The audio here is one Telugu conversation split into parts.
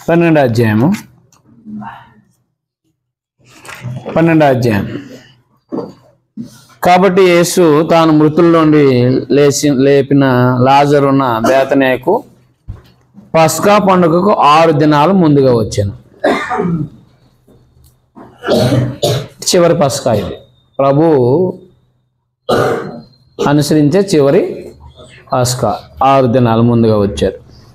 పన్నెండో అధ్యాయము పన్నెండో అధ్యాయం కాబట్టి యేసు తాను మృతుల నుండి లేచి లేపిన లాజరున్న బేతనేకు పస్కా పండుగకు ఆరు దినాలు ముందుగా వచ్చాను చివరి పస్కా ఇది ప్రభు అనుసరించే చివరి పస్కా ఆరు దినాలు ముందుగా వచ్చారు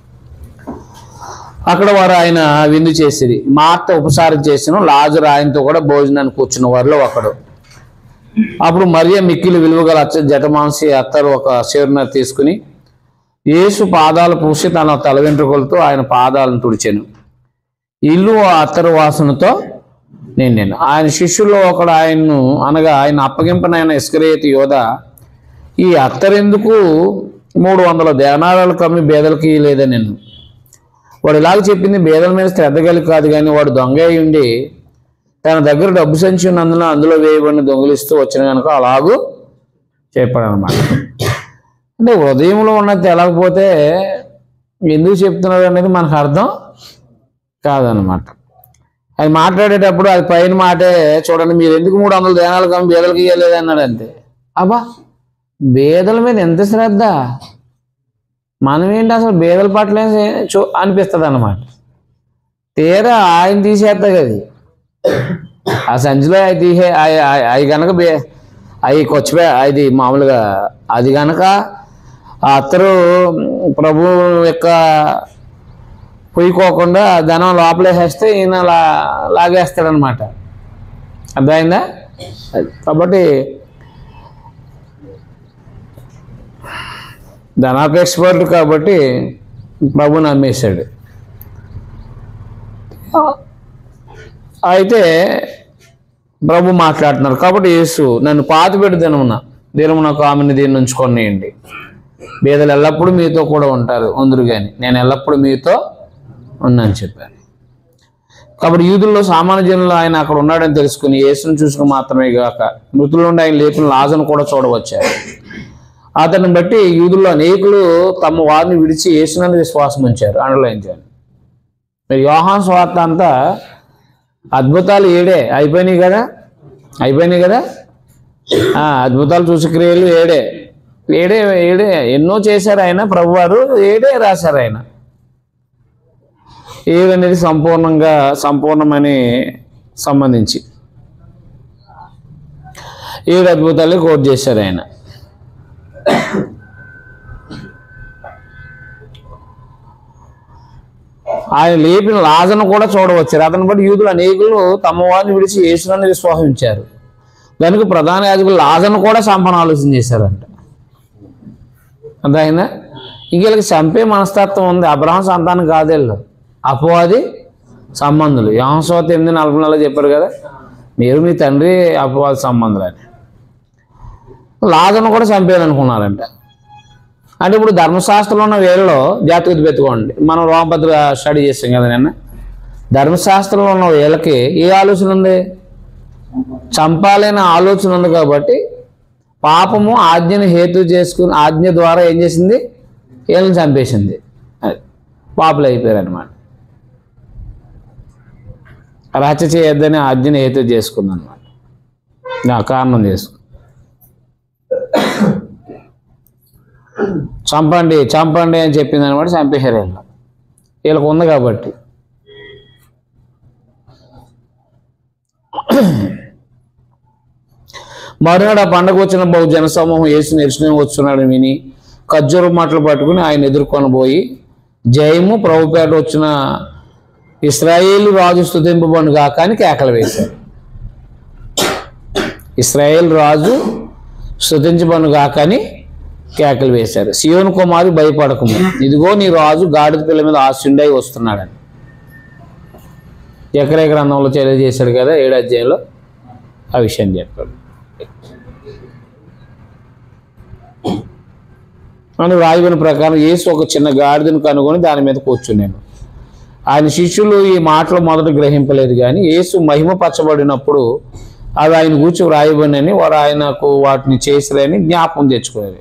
అక్కడ వారు ఆయన విందు చేసిరి మార్త ఉపసారం చేసిన లాజరు ఆయనతో కూడా భోజనానికి కూర్చున్న వారిలో ఒకడు అప్పుడు మరియ మిక్కిలి విలువగల అచ్చ జటమాంసి అత్తరు ఒక శేరున తీసుకుని యేసు పాదాలు పూసి తన తల వెంట్రుకలతో ఆయన పాదాలను తుడిచాను ఇల్లు ఆ అత్తరు వాసనతో నిండాను ఆయన శిష్యుల్లో ఒకడు ఆయన్ను అనగా ఆయన అప్పగింపనైన ఇస్కరేతి యోధ ఈ అత్తరెందుకు మూడు వందల దేనారాలు కమ్మి బేదలకి లేదని నేను వాడు ఇలాగ చెప్పింది బేదల మీద శ్రద్ధ కలిగి కాదు కానీ వాడు దొంగ అయి ఉండి తన దగ్గర డబ్బు సంచి ఉన్నందున అందులో వేయబడిన దొంగిలిస్తూ వచ్చిన కనుక అలాగూ చెప్పాడు అనమాట అంటే ఉదయంలో ఉన్నది తెలకపోతే ఎందుకు చెప్తున్నాడు అనేది మనకు అర్థం కాదనమాట అది మాట్లాడేటప్పుడు అది పైన మాటే చూడండి మీరు ఎందుకు మూడు వందల దేనాలు కమ్మి బేదలకి ఇవ్వలేదు అన్నాడు అంతే అబ్బా బేదల మీద ఎంత శ్రద్ధ మనం ఏంటి అసలు బేదల పట్ల చూ అనిపిస్తుంది అన్నమాట తీరా ఆయన తీసేస్తా కదా ఆ సంచిలో అవి తీసే అవి కనుక బే అవి కొచ్చిపోయి అది మామూలుగా అది కనుక ఆ అత్తరు ప్రభు యొక్క పొయ్యికోకుండా ధనం లోపలేసేస్తే ఈయన లా లాగేస్తాడనమాట అర్థమైందా అది. కాబట్టి ధనాపేక్షపరుడు కాబట్టి ప్రభు నమ్మేశాడు అయితే ప్రభు మాట్లాడుతున్నారు కాబట్టి యేసు నన్ను పాతిపెట్టు దినమున దినమునకు ఆమెను దీన్ని ఉంచుకొనియండి బీదలు ఎల్లప్పుడూ మీతో కూడా ఉంటారు ఉందరు కానీ నేను ఎల్లప్పుడూ మీతో ఉన్నాను చెప్పాను కాబట్టి యూదుల్లో సామాన్య జనులు ఆయన అక్కడ ఉన్నాడని తెలుసుకుని యేసును చూసుకుని మాత్రమే గాక మృతుల నుండి ఆయన లేపిన లాజను కూడా చూడవచ్చారు అతన్ని బట్టి యూదుల్లో అనేకులు తమ వారిని విడిచి యేసునందు విశ్వాసం ఉంచారు అండర్లైన్ చేయండి మరి యోహాన్ స్వార్థ అంతా అద్భుతాలు ఏడే అయిపోయినాయి కదా అయిపోయినాయి కదా ఆ, అద్భుతాలు చూసి క్రియలు ఏడే ఏడే ఏడే ఎన్నో చేశారు ఆయన ప్రభువారు ఏడే రాశారు ఆయన ఏదనేది సంపూర్ణంగా సంపూర్ణమని సంబంధించి ఏడు అద్భుతాలు కోట్ చేశారు ఆయన ఆయన లేపిన లాజను కూడా చూడవచ్చారు అతను బట్టి యూదులు అనేకులు తమ వారిని విడిచి యేసునని విశ్వసించారు దానికి ప్రధాన యాజకులు లాజను కూడా సంపన ఆలోచన చేశారంట అర్థమైందా ఇంక వీళ్ళకి చంపే మనస్తత్వం ఉంది అబ్రహం సంతానం కాదేళ్ళు అపవాది సంబంధులు యాంసోత ఎనిమిది నలభై నెలలు చెప్పారు కదా మీరు మీ తండ్రి అపవాది సంబంధులు అని లాజను కూడా చంపేయాలనుకున్నారంట అంటే ఇప్పుడు ధర్మశాస్త్రంలో ఉన్న వేళలో జాతీయ పెట్టుకోండి మనం రోమపత్ర స్టడీ చేస్తాం కదా నిన్న ధర్మశాస్త్రంలో ఉన్న వేళకి ఏ ఆలోచన ఉంది చంపాలనే ఆలోచన ఉంది కాబట్టి పాపము ఆజ్ఞను హేతు చేసుకుని ఆజ్ఞ ద్వారా ఏం చేసింది వీళ్ళని చంపేసింది అది పాపులు అయిపోయారు అనమాట రహస్య చేయొద్దని ఆజ్ఞను హేతు చేసుకుంది అనమాట నా కారణం చేసుకుంది చంపండి చంపండి అని చెప్పింది అనమాట చంపేశారు వీళ్ళు వీళ్ళకి ఉంది కాబట్టి మరునాడు ఆ పండగ వచ్చిన బహు జనసమూహం వేసి నిరసన వస్తున్నాడని విని ఖర్జూర మాటలు పట్టుకుని ఆయన ఎదుర్కొని పోయి జయము ప్రభుపేట వచ్చిన ఇస్రాయేల్ రాజు స్థుతింపబడు గాక అని కేకలు వేశారు ఇస్రాయేల్ రాజు స్థుతించబను గాక అని కేకలు వేశారు సియోను కుమారి భయపడకము ఇదిగో నీ రాజు గాడిద పిల్ల మీద ఆశుండై వస్తున్నాడని ఎకరే గ్రంథంలో తెలియజేశాడు కదా ఏడు అధ్యాయంలో ఆ విషయం చెప్పాడు అని రాయబడిన ప్రకారం యేసు ఒక చిన్న గాడిదను కనుగొని దాని మీద కూర్చున్నాను ఆయన శిష్యులు ఈ మాటలు మొదట గ్రహింపలేదు కానీ యేసు మహిమ పచ్చబడినప్పుడు అవి ఆయన కూర్చు వ్రాయబడినని వారు ఆయనకు వాటిని చేసిరని జ్ఞాపకం తెచ్చుకునేది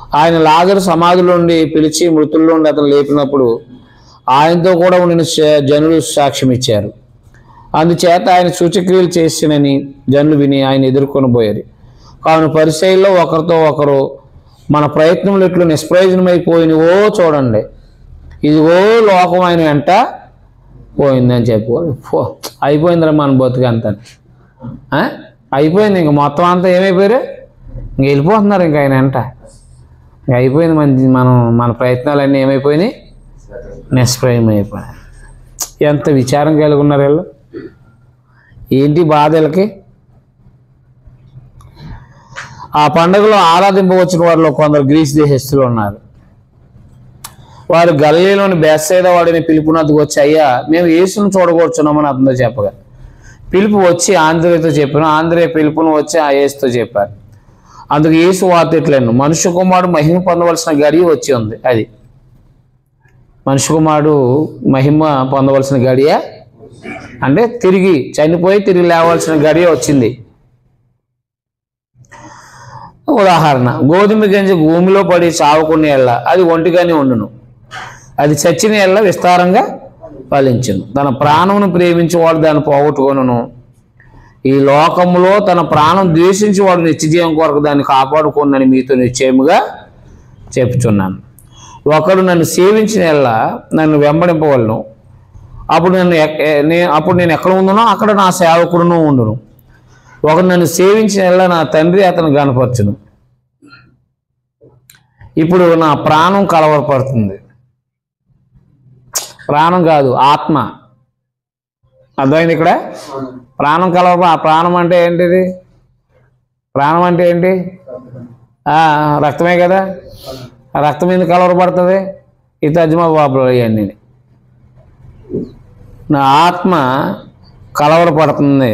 ఆయన లాజరు సమాధిలో నుండి పిలిచి మృతుల్లో నుండి అతను లేపినప్పుడు ఆయనతో కూడా ఉండిన శ- జనులు సాక్ష్యం ఇచ్చారు అందుచేత ఆయన సూచక్రియలు చేసినని జనులు విని ఆయన ఎదుర్కొని పోయారు కావున పరిచయంలో ఒకరితో ఒకరు మన ప్రయత్నములు ఎట్లు నిష్ప్రయోజనమైపోయినవో చూడండి ఇదిగో లోకం ఆయన వెంట పోయిందని చెప్పుకోవాలి పో అయిపోయిందిరా మన బతుకు అంతా ఆ? అయిపోయింది ఇంక మొత్తం అంతా ఏమైపోయారు ఇంక వెళ్ళిపోతున్నారు ఇంక ఆయన వెంట ఇంక అయిపోయింది మన మనం మన ప్రయత్నాలన్నీ ఏమైపోయినాయి నిష్ప్రయం అయిపోయినాయి ఎంత విచారం కలిగి ఉన్నారు వీళ్ళు ఏంటి బాధ వీళ్ళకి ఆ పండుగలో ఆరాధింపవచ్చిన వారిలో కొందరు గ్రీస్ దేశస్తులు ఉన్నారు వారు గల్లీలోని బెస్సైద వాడిని పిలుపునద్దుకు వచ్చి అయ్యా మేము యేసును చూడకూర్చున్నామని అతనితో చెప్పగా పిలుపు వచ్చి ఆంధ్రేయతో చెప్పాను ఆంధ్రేయ పిలుపును వచ్చి ఆ యేసుతో చెప్పారు అందుకు యేసు వార్త ఇట్లను మనుష్య కుమారుడు మహిమ పొందవలసిన గడియ వచ్చి ఉంది అది మనుష్య కుమారుడు మహిమ పొందవలసిన గడియ అంటే తిరిగి చనిపోయి తిరిగి లేవలసిన గడియ వచ్చింది ఉదాహరణ గోధుమ గింజ భూమిలో పడి చావుకునే ఎళ్ళ అది ఒంటిగానే ఉండును అది చచ్చిన ఎళ్ళ విస్తారంగా ఫలించును తన ప్రాణమును ప్రేమించేవాడు దాన్ని పోగొట్టుకొనును ఈ లోకములో తన ప్రాణం ద్వేషించి వాడు నిత్యజీవం కొరకు దాన్ని కాపాడుకోనని మీతో నిశ్చయముగా చెప్పుచున్నాను ఒకడు నన్ను సేవించిన ఎల్ల నన్ను వెంబడింపవలను అప్పుడు నన్ను ఎక్- ఏ- నే- అప్పుడు నేను ఎక్కడ ఉందునో అక్కడ నా సేవకుడును ఉండును ఒకడు నన్ను సేవించిన ఎల్ల నా తండ్రి అతను గనపరచును ఇప్పుడు నా ప్రాణం కలవరపడుతుంది ప్రాణం కాదు ఆత్మ అర్థమైంది ఇక్కడ ప్రాణం కలవర ఆ ప్రాణం అంటే ఏంటిది ప్రాణం అంటే ఏంటి ఆ, రక్తమే కదా ఆ రక్తం ఎందుకు కలవరపడుతుంది ఈ తజ్మా బాబులు ఇవన్నీ నా ఆత్మ కలవరపడుతుంది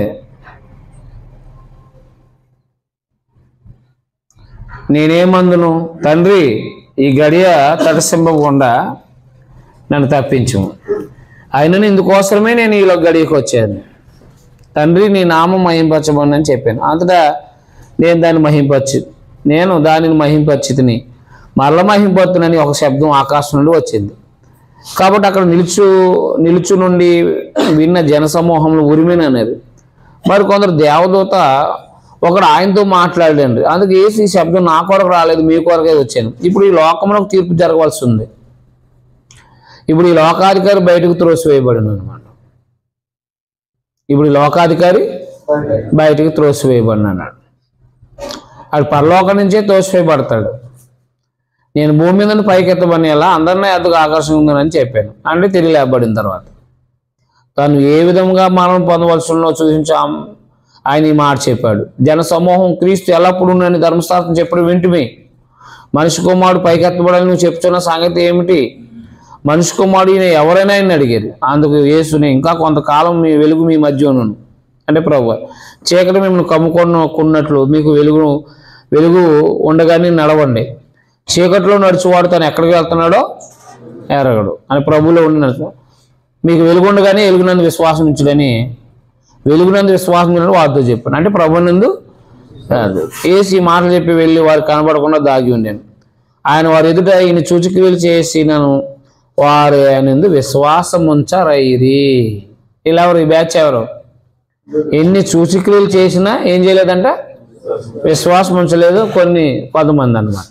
నేనేమందును తండ్రి ఈ గడియ తటసింపకుండా నన్ను తప్పించు అయినను ఇందుకోసమే నేను ఈ గడియకు వచ్చాను తండ్రి నీ నామం మహింపరచబడి అని చెప్పాను అంతటా నేను దాన్ని మహింపరచు నేను దానిని మహింపరచితిని మరల మహింపరుతునని ఒక శబ్దం ఆకాశం నుండి వచ్చింది కాబట్టి అక్కడ నిలుచు నిలుచు నుండి విన్న జనసమూహంలో ఉరిమిననేది మరి కొందరు దేవదూత ఒకడు ఆయనతో మాట్లాడండి అందుకు ఏసి ఈ శబ్దం నా కొరకు రాలేదు మీ కొరకే వచ్చాను ఇప్పుడు ఈ లోకంలో తీర్పు జరగవలసి ఉంది ఇప్పుడు ఈ లోకాధికారి బయటకు త్రోసివేయబడిన అనమాట ఇప్పుడు ఈ లోకాధికారి బయటకు త్రోసివేయబడిన అన్నాడు అది పరలోకం నుంచే తోసివేయబడతాడు నేను భూమి మీద నుండి పైకి ఎత్తబడినేలా అందరినీ ఎద్దుకు ఆకర్షణ ఉందని చెప్పాను అంటే తిరిగి లేపబడిన తర్వాత తను ఏ విధంగా మనం పొందవలసినో చూపించాం ఆయన ఈ మాట చెప్పాడు జన సమూహం క్రీస్తు ఎల్లప్పుడూ నేను ధర్మశాస్త్రం చెప్పడం వింటిమే మనిషి కుమారుడు పైకెత్తబడాలని నువ్వు చెప్తున్న సంగతి ఏమిటి మనిషి కుమారుడు ఈయన ఎవరైనా ఆయన అడిగారు అందుకు యేసుని ఇంకా కొంతకాలం మీ వెలుగు మీ మధ్య ఉన్నాను అంటే ప్రభు చీకటి మిమ్మల్ని కమ్ముకొనుకున్నట్లు మీకు వెలుగు వెలుగు ఉండగానే నడవండి చీకట్లో నడుచువాడు తను ఎక్కడికి వెళ్తున్నాడో ఎరగడు అని ప్రభువులో ఉండి నడుచు మీకు వెలుగుండగానే వెలుగునందు విశ్వాసం ఉంచుడని వెలుగునందు విశ్వాసం ఉంచడం వారితో చెప్పాను అంటే ప్రభునందు కాదు ఏసి ఈ మాటలు చెప్పి వెళ్ళి వారికి కనబడకుండా దాగి ఉండాను ఆయన వారి ఎదుట ఈయన చూచిక్రియలు చేసి నన్ను వారు ఆయన ఎందు విశ్వాసం ఉంచరైరి ఇలా ఎవరు ఈ బ్యాచ్ ఎవరు ఎన్ని సూచిక్రియలు చేసినా ఏం చేయలేదంట విశ్వాసం ఉంచలేదు కొన్ని కొంతమంది అన్నమాట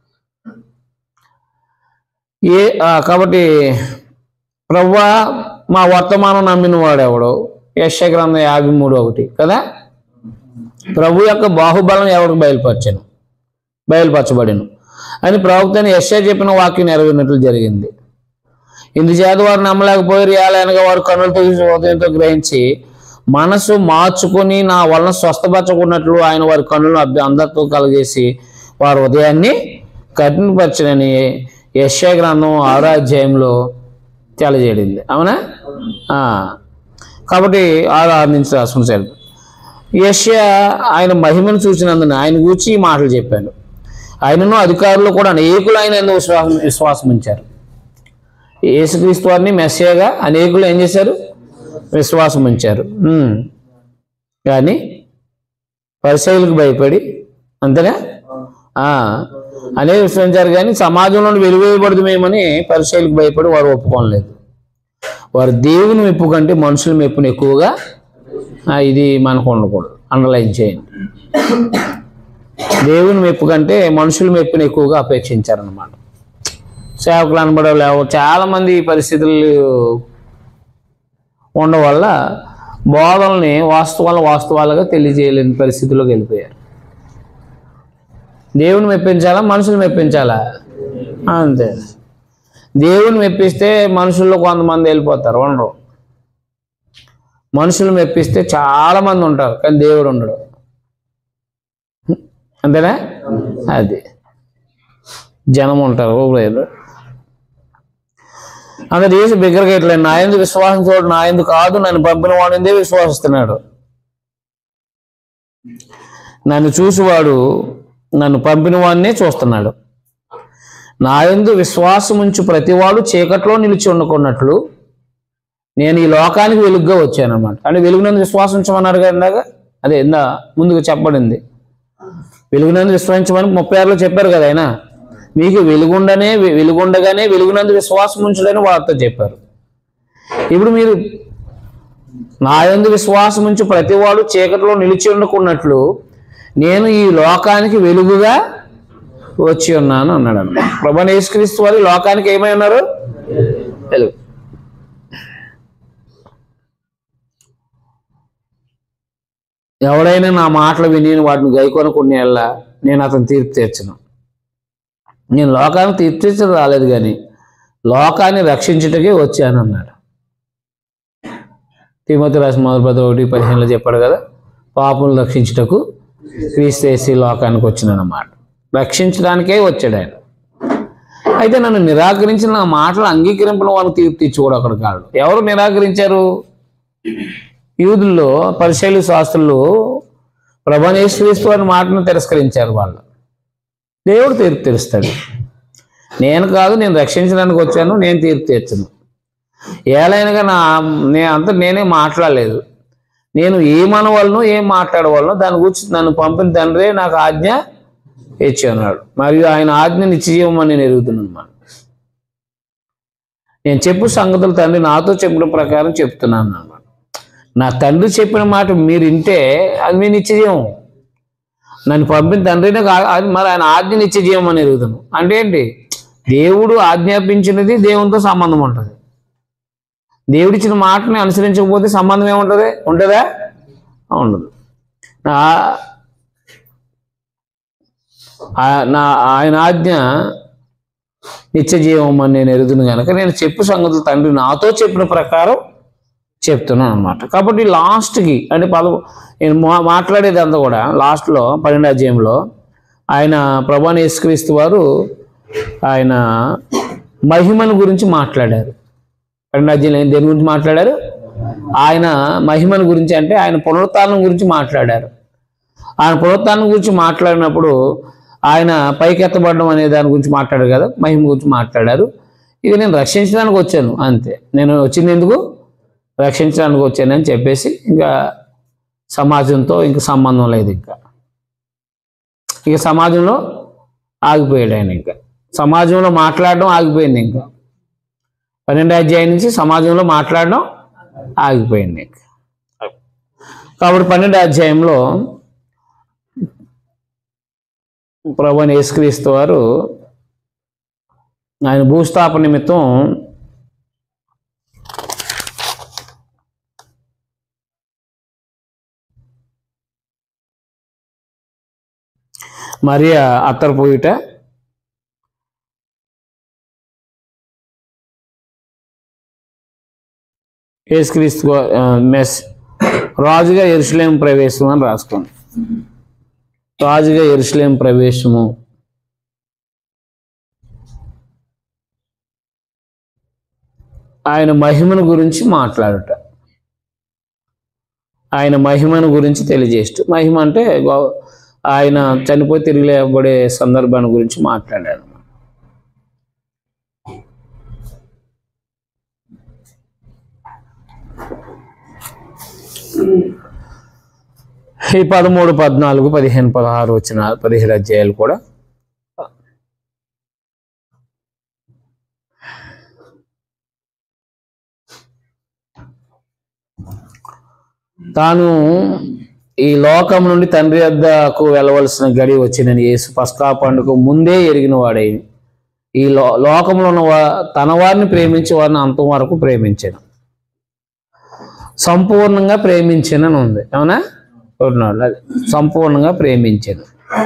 ఏ ఆ, కాబట్టి ప్రవ్వా మా వర్తమానం నమ్మిన వాడెవడు యశ గ్రంథం యాభై మూడు ఒకటి కదా ప్రభు యొక్క బాహుబలం ఎవరికి బయలుపరచాను బయలుపరచబడిను అని ప్రవక్తని యశ చెప్పిన వాక్యం నెరవేరినట్లు జరిగింది ఇందుచేత వారు నమ్మలేకపోయారు ఏలైనగా వారు కన్నులతో చూసి హృదయంతో గ్రహించి మనసు మార్చుకొని నా వలన స్వస్థపరచుకున్నట్లు ఆయన వారి కన్నులను అభ్య- అందరితో కలగేసి వారి ఉదయాన్ని కఠినపరచనని యశ్యా గ్రంథం ఆరో అధ్యాయంలో తెలియజేయడింది అవునా ఆ. కాబట్టి ఆరు ఆరు నుంచి రాసుకుంటారు యశ్యా ఆయన మహిమను చూసినందున ఆయన గూర్చి ఈ మాటలు చెప్పాడు ఆయనను అధికారులు కూడా అనేకులు ఆయన ఎందుకు విశ్వాసం విశ్వాసం ఉంచారు యేసుక్రీస్తు వారిని మెస్సేగా అనేకులు ఏం చేశారు విశ్వాసం ఉంచారు ఉమ్. కానీ పరిశైలకు భయపడి అంతేనా ఆ, అనే విశ్వసించారు కానీ సమాజంలో వెలువేయబడదుమేమని పరిశైలికి భయపడి వారు ఒప్పుకోలేదు వారు దేవుని మెప్పు కంటే మనుషుల మెప్పును ఎక్కువగా ఆ, ఇది మనకు ఉండకూడదు అండర్లైన్ చేయండి దేవుని మెప్పు కంటే మనుషుల మెప్పును ఎక్కువగా అపేక్షించారనమాట సేవకులు అనబడే లేవు చాలా మంది ఈ పరిస్థితులు ఉండడం వల్ల బోధనల్ని వాస్తవాల వాస్తవాలుగా తెలియజేయలేని పరిస్థితుల్లోకి వెళ్ళిపోయారు దేవుని మెప్పించాలా మనుషులు మెప్పించాలా అంతే దేవుని మెప్పిస్తే మనుషుల్లో కొంతమంది వెళ్ళిపోతారు ఉండరు మనుషులు మెప్పిస్తే చాలా మంది ఉంటారు కానీ దేవుడు ఉండడు అంతేనా అది జనం ఉంటారు లేదు అందరు చేసి బిగ్గరగా ఇట్లా నా ఎందుకు విశ్వాసం చూడు నా ఎందుకు కాదు నన్ను పంపిన వాడిందే విశ్వాసిస్తున్నాడు నన్ను చూసివాడు నన్ను పంపిన వాడినే చూస్తున్నాడు నా యందు విశ్వాసం ఉంచి ప్రతివాడు చీకట్లో నిలిచి ఉండకున్నట్లు నేను ఈ లోకానికి వెలుగుగా వచ్చాను అనమాట అంటే వెలుగునందు విశ్వాసం ఉంచమన్నారు కదా ఇందాక అదే ఇందా ముందుకు చెప్పబడింది వెలుగునందు విశ్వసించమని ముప్పై ఆరులో చెప్పారు కదా ఆయన మీకు వెలుగుండనే వెలుగుండగానే వెలుగునందు విశ్వాసం ఉంచడని వారితో చెప్పారు ఇప్పుడు మీరు నా యందు విశ్వాసం ఉంచి ప్రతివాడు చీకటిలో నిలిచి ఉండకున్నట్లు నేను ఈ లోకానికి వెలుగుగా వచ్చి ఉన్నాను అన్నాడు అన్నమాట ప్రభు యేసుక్రీస్తు వారి లోకానికి ఏమై ఉన్నారు వెలుగు ఎవడైనా నా మాటలు విని వాటిని గైకొనుకునే నేను అతను తీర్పు తీర్చను నేను లోకాన్ని తీర్పు తీర్చడం రాలేదు కానీ లోకాన్ని రక్షించుటకే వచ్చాను అన్నాడు తిమోతి రాసిన మొదటి పది ఒకటి పదిహేనులో చెప్పాడు కదా పాపులు రక్షించుటకు క్రీస్తేసి లోకానికి వచ్చినన్నమాట రక్షించడానికే వచ్చాడు ఆయన అయితే నన్ను నిరాకరించిన నా మాటలు అంగీకరించిన వాళ్ళు తీర్పు తెచ్చుకోడు అక్కడ కాదు ఎవరు నిరాకరించారు యూదుల్లో పరిశైలు శాస్త్రులు ప్రభనేశ్వరీస్తు వారి మాటను తిరస్కరించారు వాళ్ళు దేవుడు తీర్పు తీరుస్తాడు నేను కాదు నేను రక్షించడానికి వచ్చాను నేను తీర్పు తీర్చను ఏలైనగా నా నే అంత నేనే మాట్లాడలేదు నేను ఏమనవలను ఏం మాట్లాడవలను దాని గురించి నన్ను పంపిన తండ్రే నాకు ఆజ్ఞ ఇచ్చి అన్నాడు మరియు ఆయన ఆజ్ఞ నిశ్చయమని నేను ఎరుగుతున్నాను అన్నమాట నేను చెప్పు సంగతులు తండ్రి నాతో చెప్పిన ప్రకారం చెప్తున్నాను అన్నమాట నా తండ్రి చెప్పిన మాట మీరు వింటే అది మీ నిశ్చయం నన్ను పంపిన తండ్రినే కా- అది మరి ఆయన ఆజ్ఞ నిశ్చయం అని ఎరుగుతాను అంటే ఏంటి దేవుడు ఆజ్ఞాపించినది దేవునితో సంబంధం ఉంటుంది దేవుడిచ్చిన మాటని అనుసరించకపోతే సంబంధం ఏముంటుంది ఉంటుందా ఉండదు నా ఆ- నా ఆయన ఆజ్ఞ నిత్య జీవం అని నేను ఎరుగుతును కనుక నేను చెప్పు సంగతులు తండ్రి నాతో చెప్పిన ప్రకారం చెప్తున్నాను అనమాట కాబట్టి లాస్ట్కి అంటే పద నేను మా- మాట్లాడేది అంతా కూడా లాస్ట్లో పన్నెండు అధ్యాయంలో ఆయన ప్రభాని యేసుక్రీస్తు వారు ఆయన మహిమను గురించి మాట్లాడారు పన్నెండు అధ్యాయంలో ఆయన దేని గురించి మాట్లాడారు ఆయన మహిమను గురించి అంటే ఆయన పునరుత్థానం గురించి మాట్లాడారు ఆయన పునరుత్థానం గురించి మాట్లాడినప్పుడు ఆయన పైకెత్తబడడం అనే దాని గురించి మాట్లాడారు కదా మహిమ గురించి మాట్లాడారు ఇక నేను రక్షించడానికి వచ్చాను అంతే నేను వచ్చింది ఎందుకు రక్షించడానికి వచ్చానని చెప్పేసి ఇంకా సమాజంతో ఇంకా సంబంధం లేదు ఇంకా ఇక సమాజంలో ఆగిపోయాడు ఆయన ఇంకా సమాజంలో మాట్లాడడం ఆగిపోయింది ఇంకా పన్నెండు అధ్యాయం నుంచి సమాజంలో మాట్లాడడం ఆగిపోయింది ఇంకా కాబట్టి పన్నెండు అధ్యాయంలో ప్రభు యేసుక్రీస్తు వారు ఆయన భూస్థాపన నిమిత్తం మరియా అత్తరు పోయిట యేసుక్రీస్తు వా- ఆ, మెస్ రాజుగా ఎరుసలేం ప్రవేశం అని రాసుకోండి రాజుగా ఎరుసలేం ప్రవేశము ఆయన మహిమను గురించి మాట్లాడుట ఆయన మహిమను గురించి తెలియజేస్తూ మహిమ అంటే గో- ఆయన చనిపోయి తిరిగి లేవబడే సందర్భాన్ని గురించి మాట్లాడాడు ఈ పదమూడు పద్నాలుగు పదిహేను పదహారు వచ్చిన పదిహేడు అధ్యాయాలు కూడా తాను ఈ లోకం నుండి తండ్రి వద్దకు వెళ్ళవలసిన గడి వచ్చినని యేసు పస్కా పండుగ ముందే ఎరిగిన వాడై ఈ లో లోకంలో ఉన్న వా- తన వారిని ప్రేమించి వారిని అంతం వరకు ప్రేమించాను సంపూర్ణంగా ప్రేమించానని ఉంది అవునా చూడండి, అది సంపూర్ణంగా ప్రేమించాను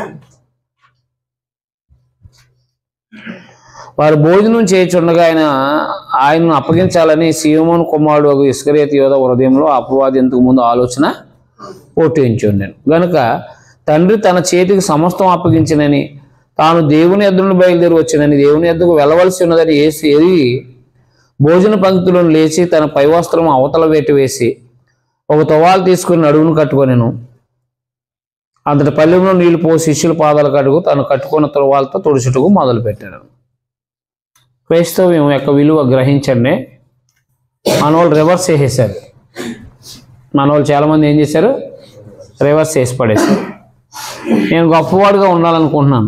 వారు భోజనం చేయుచుండగా ఆయన ఆయనను అప్పగించాలని సీమోన్ కుమారుడు ఒక ఇస్కరేత యోధ హృదయంలో అపవాది ఇంతకు ముందు ఆలోచన పుట్టించి నేను గనుక తండ్రి తన చేతికి సమస్తం అప్పగించినని తాను దేవుని ఎద్దును బయలుదేరి వచ్చినని దేవుని ఎద్దుకు వెళ్ళవలసి ఉన్నదని ఏసి ఎరిగి భోజన పంక్తులను లేచి తన పై వస్త్రం అవతల వేటి వేసి ఒక తువాలు తీసుకుని నడువును కట్టుకొనెను అంతటి పల్లెంలో నీళ్లు పోసి శిష్యుల పాదాలు కడుగు తను కట్టుకున్న తువాలతో తుడుచుటకు మొదలు పెట్టాడు క్రైస్తవ్యం యొక్క విలువ గ్రహించండి మన వాళ్ళు రివర్స్ చేసేసారు మన వాళ్ళు చాలామంది ఏం చేశారు రివర్స్ చేసి పడేశారు నేను గొప్పవాడుగా ఉండాలనుకుంటున్నాను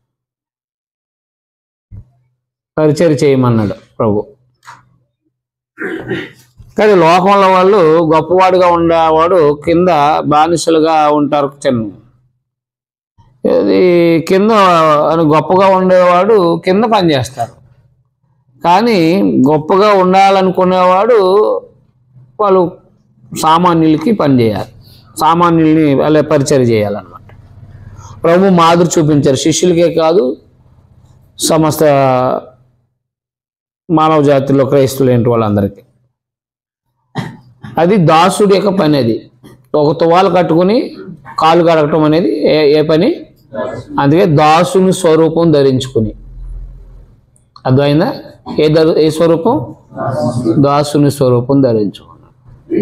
పరిచయం చేయమన్నాడు ప్రభు కానీ లోకంలో వాళ్ళు గొప్పవాడుగా ఉండేవాడు కింద బానిసలుగా ఉంటారు చిన్న ఇది కింద గొప్పగా ఉండేవాడు కింద పనిచేస్తారు కానీ గొప్పగా ఉండాలనుకునేవాడు వాళ్ళు సామాన్యులకి పనిచేయాలి సామాన్యుల్ని వాళ్ళ పరిచయం చేయాలన్నమాట ప్రభు మాదిరి చూపించారు శిష్యులకే కాదు సమస్త మానవ జాతిలో క్రైస్తువులు ఏంటి వాళ్ళందరికీ అది దాసుడి యొక్క పని అది ఒక తువాలు కట్టుకుని కాలు కడగటం అనేది ఏ ఏ పని అందుకే దాసుని స్వరూపం ధరించుకుని అర్థమైందా ఏ ధరు ఏ స్వరూపం దాసుని స్వరూపం ధరించుకున్నాడు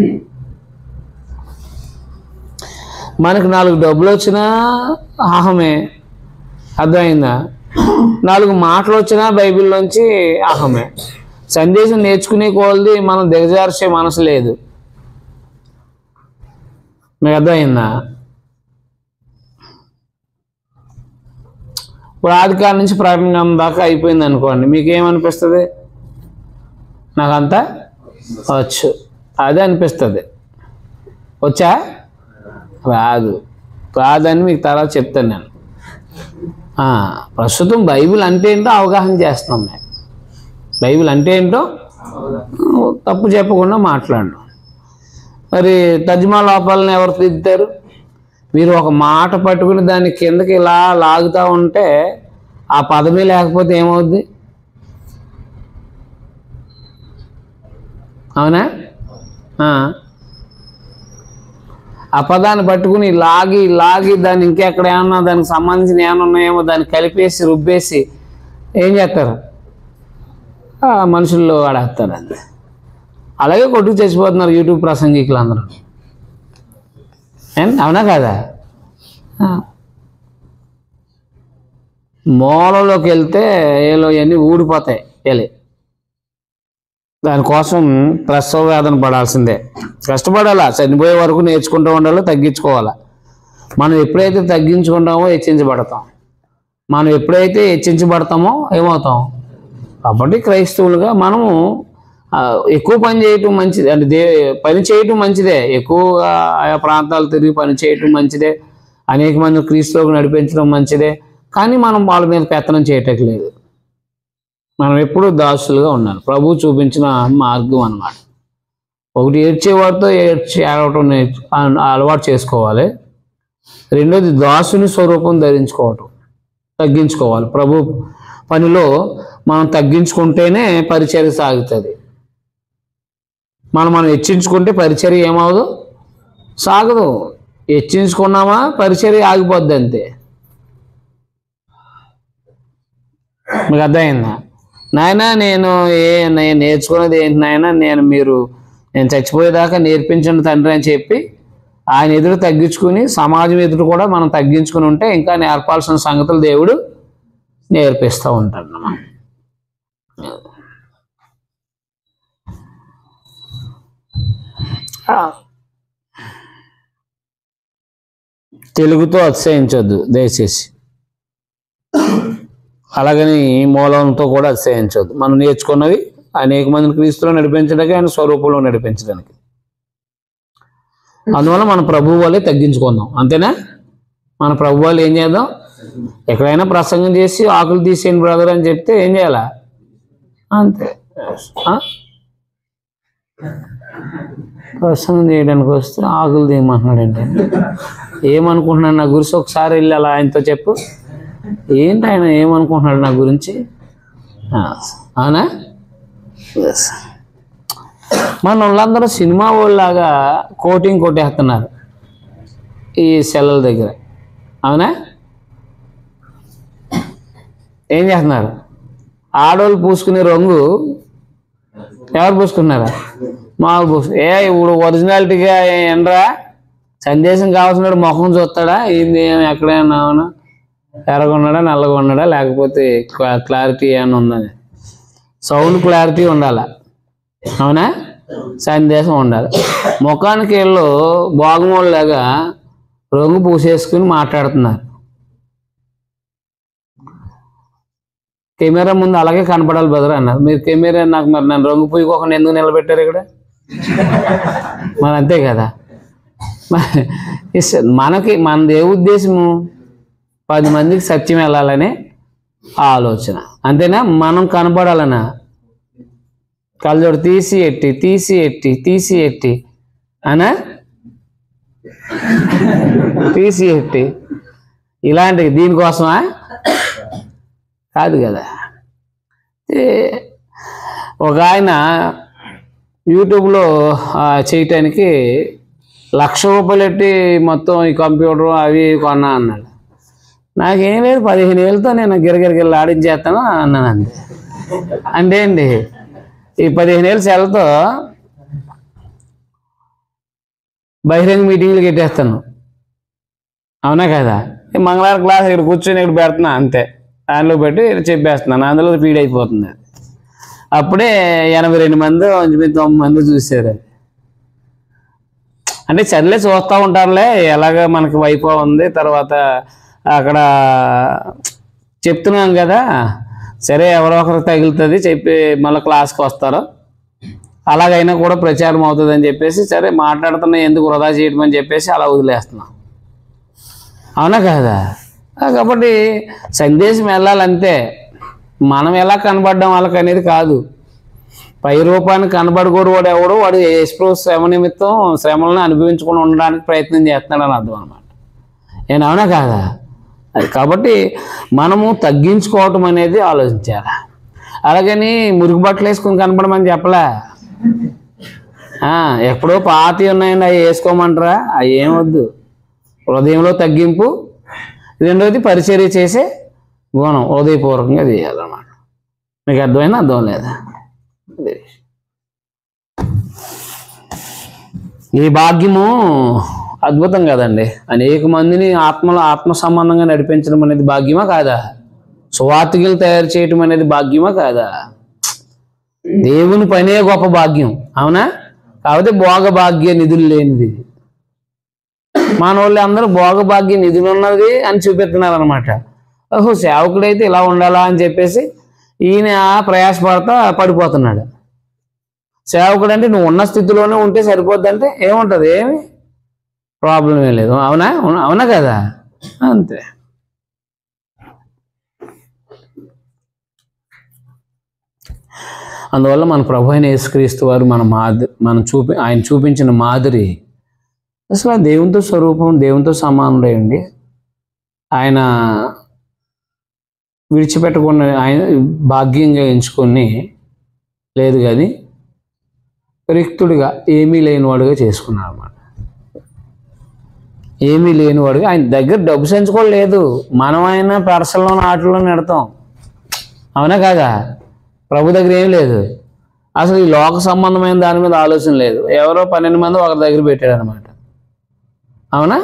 మనకు నాలుగు డబ్బులు వచ్చినా అహమే అర్థమైందా నాలుగు మాటలు వచ్చినా బైబిల్లోంచి అహమే సందేశం నేర్చుకునే కొలది మనం దిగజార్చే మనసు లేదు మీకు అర్థమైందా ఇప్పుడు ఆది కాలం నుంచి ప్రకటన దాకా అయిపోయింది అనుకోండి మీకు ఏమనిపిస్తుంది నాకంతా వచ్చు అదే అనిపిస్తుంది వచ్చా రాదు రాదని మీకు తర్వాత చెప్తాను నేను ఆ, ప్రస్తుతం బైబిల్ అంటే ఏంటో అవగాహన చేస్తున్నాం మేము బైబిల్ అంటే ఏంటో తప్పు చెప్పకుండా మాట్లాడడం మరి తర్జుమా లోపాలను ఎవరు దిద్దుతారు మీరు ఒక మాట పట్టుకుని దాన్ని కిందకి ఇలా లాగుతూ ఉంటే ఆ పదమే లేకపోతే ఏమవుద్ది అవునా ఆ. ఆ పదాన్ని పట్టుకుని లాగి లాగి దాన్ని ఇంకెక్కడ ఏమన్నా దానికి సంబంధించిన ఏమన్నా ఉన్నాయేమో దాన్ని కలిపేసి రుబ్బేసి ఏం చేస్తారు ఆ మనుషుల్లో ఆడేస్తారు అంతే అలాగే కొట్టుకు చచ్చిపోతున్నారు యూట్యూబ్ ప్రసంగికులు అందరూ ఏం? అవునా కాదా ఆ. మూలలోకి వెళ్తే ఏలో ఇవన్నీ ఊడిపోతాయి వెళ్ళి దానికోసం ప్రసవ వేదన పడాల్సిందే కష్టపడాలా చనిపోయే వరకు నేర్చుకుంటూ ఉండాలి తగ్గించుకోవాలా మనం ఎప్పుడైతే తగ్గించుకుంటామో హెచ్చించబడతాం మనం ఎప్పుడైతే హెచ్చించబడతామో ఏమవుతాం కాబట్టి క్రైస్తవులుగా మనము ఆ, ఎక్కువ పని చేయటం మంచిది అంటే దే పని చేయటం మంచిదే ఎక్కువగా ఆయా ప్రాంతాలు తిరిగి పని చేయటం మంచిదే అనేక మంది క్రీస్తులకు నడిపించడం మంచిదే కానీ మనం వాళ్ళ మీద పెత్తనం చేయటం లేదు మనం ఎప్పుడూ దాసులుగా ఉండాలి ప్రభు చూపించిన మార్గం అన్నమాట ఒకటి ఏడ్చేవాడితో ఏడ్చి ఏడవటం నేర్చు ఆ- అలవాటు చేసుకోవాలి రెండోది దాసుని స్వరూపం ధరించుకోవటం తగ్గించుకోవాలి ప్రభు పనిలో మనం తగ్గించుకుంటేనే పరిచర్య సాగుతుంది మనం మనం హెచ్చించుకుంటే పరిచర్య ఏమవదు సాగదు హెచ్చించుకున్నామా పరిచర్య ఆగిపోద్ది అంతే మీకు అర్థమైందా నాయన నేను ఏ నేను నేర్చుకున్నది ఏంటి నాయన నేను మీరు నేను చచ్చిపోయేదాకా నేర్పించండి తండ్రి అని చెప్పి ఆయన ఎదురు తగ్గించుకుని సమాజం ఎదురు కూడా మనం తగ్గించుకుని ఉంటే ఇంకా నేర్పాల్సిన సంగతులు దేవుడు నేర్పిస్తూ ఉంటాడు అన్నమాట ఆ. తెలుగుతో అతిశయించొద్దు దయచేసి అలాగని మూలంతో కూడా అతిశయించవద్దు మనం నేర్చుకున్నవి అనేక మందిని క్రీస్తులో నడిపించడానికి ఆయన స్వరూపంలో నడిపించడానికి అందువల్ల మన ప్రభు వాళ్ళే తగ్గించుకుందాం అంతేనా మన ప్రభు వాళ్ళు ఏం చేద్దాం ఎక్కడైనా ప్రసంగం చేసి ఆకులు తీసేయండి బ్రదర్ అని చెప్తే ఏం చేయాలా అంతే ఆ? ప్రసంగం చేయడానికి వస్తే ఆకులు తీయమంటున్నాడు ఏంటంటే ఏమనుకుంటున్నాడు నా గురించి ఒకసారి వెళ్ళి అలా ఆయనతో చెప్పు ఏంటి ఆయన ఏమనుకుంటున్నాడు నా గురించి ఆ, అవునా Yes. మన వాళ్ళందరూ సినిమా వాళ్ళలాగా కోటింగ్ కొట్టేస్తున్నారు ఈ సెల్లల దగ్గర అవునా ఏం చేస్తున్నారు ఆడవాళ్ళు పూసుకునే రంగు ఎవరు పూసుకున్నారా మామూలు పూసు ఏ ఇప్పుడు ఒరిజినాలిటీగా ఏంట్రా సందేశం కావాల్సిన ముఖం చూస్తాడా ఇది ఎక్కడైనా అవునా ఎర్రగా ఉన్నాడా నల్లగా ఉన్నాడా లేకపోతే క్లా- క్లారిటీ ఏమైనా ఉందని సౌండ్ క్లారిటీ ఉండాలా అవునా సందేశం ఉండాలి ముఖానికి వీళ్ళు బాగుమోళ్ళలాగా రంగు పూసేసుకుని మాట్లాడుతున్నారు కెమెరా ముందు అలాగే కనపడాలి బెదర్ అన్నారు మీరు కెమెరా నాకు మరి నన్ను రంగు పూయకోకుండా ఎందుకు నిలబెట్టారు ఇక్కడ మరి అంతే కదా మరి ఇస్- మనకి మనది ఏ ఉద్దేశము పది మందికి సత్యం వెళ్ళాలనే ఆలోచన అంతేనా మనం కనపడాలనా కళ్ళజోడు తీసి ఎట్టి తీసి ఎట్టి తీసి ఎట్టి అనా తీసి ఎట్టి ఇలాంటి దీనికోసమా కాదు కదా ఏ, ఒక ఆయన యూట్యూబ్లో ఆ, చేయటానికి లక్ష రూపాయలు పెట్టి మొత్తం ఈ కంప్యూటర్ అవి కొన్నా అన్నాడు నాకేం లేదు పదిహేను వేలతో నేను గిరగిరగిరలు ఆడించేస్తాను అన్నాను అంతే అంటే ఏంటి ఈ పదిహేను వేలు సెలతో బహిరంగ మీటింగ్లు పెట్టేస్తాను అవునా కదా ఈ మంగళవారం క్లాస్ ఇక్కడ కూర్చొని ఇక్కడ పెడుతున్నా అంతే దానిలో పెట్టి ఇక్కడ చెప్పేస్తున్నాను అందులో ఫీడ్ అయిపోతుంది అది అప్పుడే ఎనభై రెండు మంది ఇంచుమించు తొమ్మిది మంది చూసారు అది అంటే సర్లే చూస్తూ ఉంటారులే ఎలాగ మనకి వైపో ఉంది తర్వాత అక్కడ చెప్తున్నాం కదా సరే ఎవరో ఒకరికి తగులుతుంది చెప్పి మళ్ళీ క్లాస్కి వస్తారు అలాగైనా కూడా ప్రచారం అవుతుంది అని చెప్పేసి సరే మాట్లాడుతున్నా ఎందుకు వృధా చేయడం అని చెప్పేసి అలా వదిలేస్తున్నాం అవునా కదా ఆ, కాబట్టి సందేశం వెళ్ళాలంతే మనం ఎలా కనబడ్డం వాళ్ళకి అనేది కాదు పై రూపాన్ని కనబడకూడదు వాడు ఎవడు వాడు ఎప్పుడు శ్రమ నిమిత్తం శ్రమలను అనుభవించుకొని ఉండడానికి ప్రయత్నం చేస్తున్నాడని అర్థం అనమాట నేను అవునా కాదా అది కాబట్టి మనము తగ్గించుకోవటం అనేది ఆలోచించాలి అలాగని మురికి బట్టలు వేసుకొని కనపడమని చెప్పలే ఆ, ఎప్పుడో పాతి ఉన్నాయండి అవి వేసుకోమంటారా అవి ఏమొద్దు హృదయంలో తగ్గింపు రెండవది పరిచర్య చేసే గుణం హృదయపూర్వకంగా చేయాలన్నమాట మీకు అర్థమైనా అర్థం లేదా అదే. ఈ భాగ్యము అద్భుతం కదండి అనేక మందిని ఆత్మలో ఆత్మ సంబంధంగా నడిపించడం అనేది భాగ్యమా కాదా సువార్తికలు తయారు చేయటం అనేది భాగ్యమా కాదా దేవుని పనే గొప్ప భాగ్యం అవునా కాకపోతే భోగ భాగ్య నిధులు లేనిది మన వాళ్ళు అందరూ భోగ భాగ్య నిధులు ఉన్నది అని చూపిస్తున్నారు అనమాట ఓహో సేవకుడైతే ఇలా ఉండాలా అని చెప్పేసి ఈయన ప్రయాసపడతా పడిపోతున్నాడు సేవకుడు అంటే నువ్వు ఉన్న స్థితిలోనే ఉంటే సరిపోద్ది అంటే ఏముంటుంది ఏమి ప్రాబ్లం ఏం లేదు అవునా అవునా- అవునా కదా అంతే అందువల్ల మన ప్రభు అయిన యేసుక్రీస్తు వారు మన మాదిరి మనం చూపి ఆయన చూపించిన మాదిరి అసలు ఆ దేవునితో స్వరూపం దేవునితో సమానుడై ఉండి ఆయన విడిచిపెట్టకుండా ఆయన భాగ్యంగా ఎంచుకొని లేదు కానీ రిక్తుడిగా ఏమీ లేనివాడుగా చేసుకున్నాడు అన్నమాట ఏమీ లేనివాడుగా ఆయన దగ్గర డబ్బు సంచుకోవడం లేదు మనం ఆయన పర్సల్లో ఆటల్లో నెడతాం అవునా కాదా ప్రభు దగ్గర ఏం లేదు అసలు ఈ లోక సంబంధమైన దాని మీద ఆలోచన లేదు ఎవరో పన్నెండు మంది ఒకరి దగ్గర పెట్టాడు అనమాట అవునా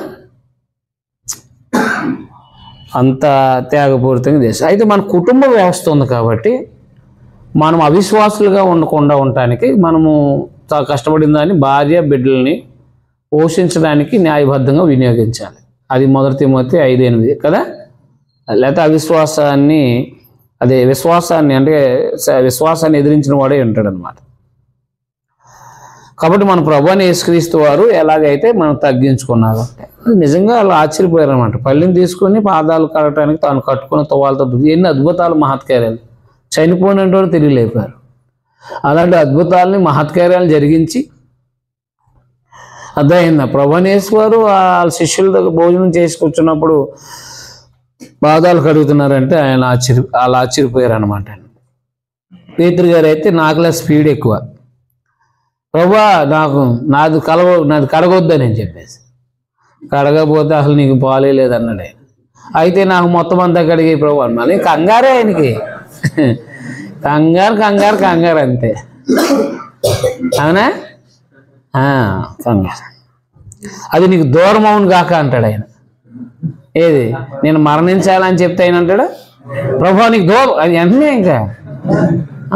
అంత త్యాగపూరితంగా చేసి అయితే మన కుటుంబ వ్యవస్థ ఉంది కాబట్టి మనం అవిశ్వాసులుగా ఉండకుండా ఉండటానికి మనము చాలా కష్టపడిన దాన్ని భార్య బిడ్డల్ని పోషించడానికి న్యాయబద్ధంగా వినియోగించాలి అది మొదటి తిమోతి ఐదు ఎనిమిది కదా లేకపోతే అవిశ్వాసాన్ని అదే విశ్వాసాన్ని అంటే స- విశ్వాసాన్ని ఎదిరించిన వాడే ఉంటాడు అనమాట కాబట్టి మన ప్రభు అని యేసుక్రీస్తు వారు ఎలాగైతే మనం తగ్గించుకున్నారు నిజంగా అలా ఆశ్చర్యపోయారు అనమాట పళ్ళని తీసుకొని పాదాలు కడగటానికి తాను కట్టుకున్న తువాలతో దువ్వి ఎన్ని అద్భుతాలు మహత్కార్యాలు చనిపోయినటువంటి తెలియలేపారు అలాంటి అద్భుతాలని మహత్కార్యాలు జరిగించి అర్థమైందా ప్రభనేశ్వరు వాళ్ళ శిష్యుల దగ్గర భోజనం చేసుకొచ్చినప్పుడు పాదాలు కడుగుతున్నారంటే ఆయన ఆశ్చర్య వాళ్ళు ఆశ్చర్యపోయారు అనమాట పేతురు గారు అయితే నాకులా స్పీడ్ ఎక్కువ ప్రభా నాకు నాది కలవ నాది కడగొద్దని చెప్పేసి కడగపోతే అసలు నీకు పాలే లేదన్నాడు ఆయన అయితే నాకు మొత్తం అంతా కడిగే ప్రభు అని మళ్ళీ కంగారే ఆయనకి కంగారు కంగారు కంగారు అంతే అవునా ఆ, కంగారు అది నీకు దూరం అవును కాక అంటాడు ఆయన ఏది నేను మరణించాలని చెప్తే ఆయన అంటాడు ప్రభు నీకు దూరం అది వెంటనే ఇంకా ఆ.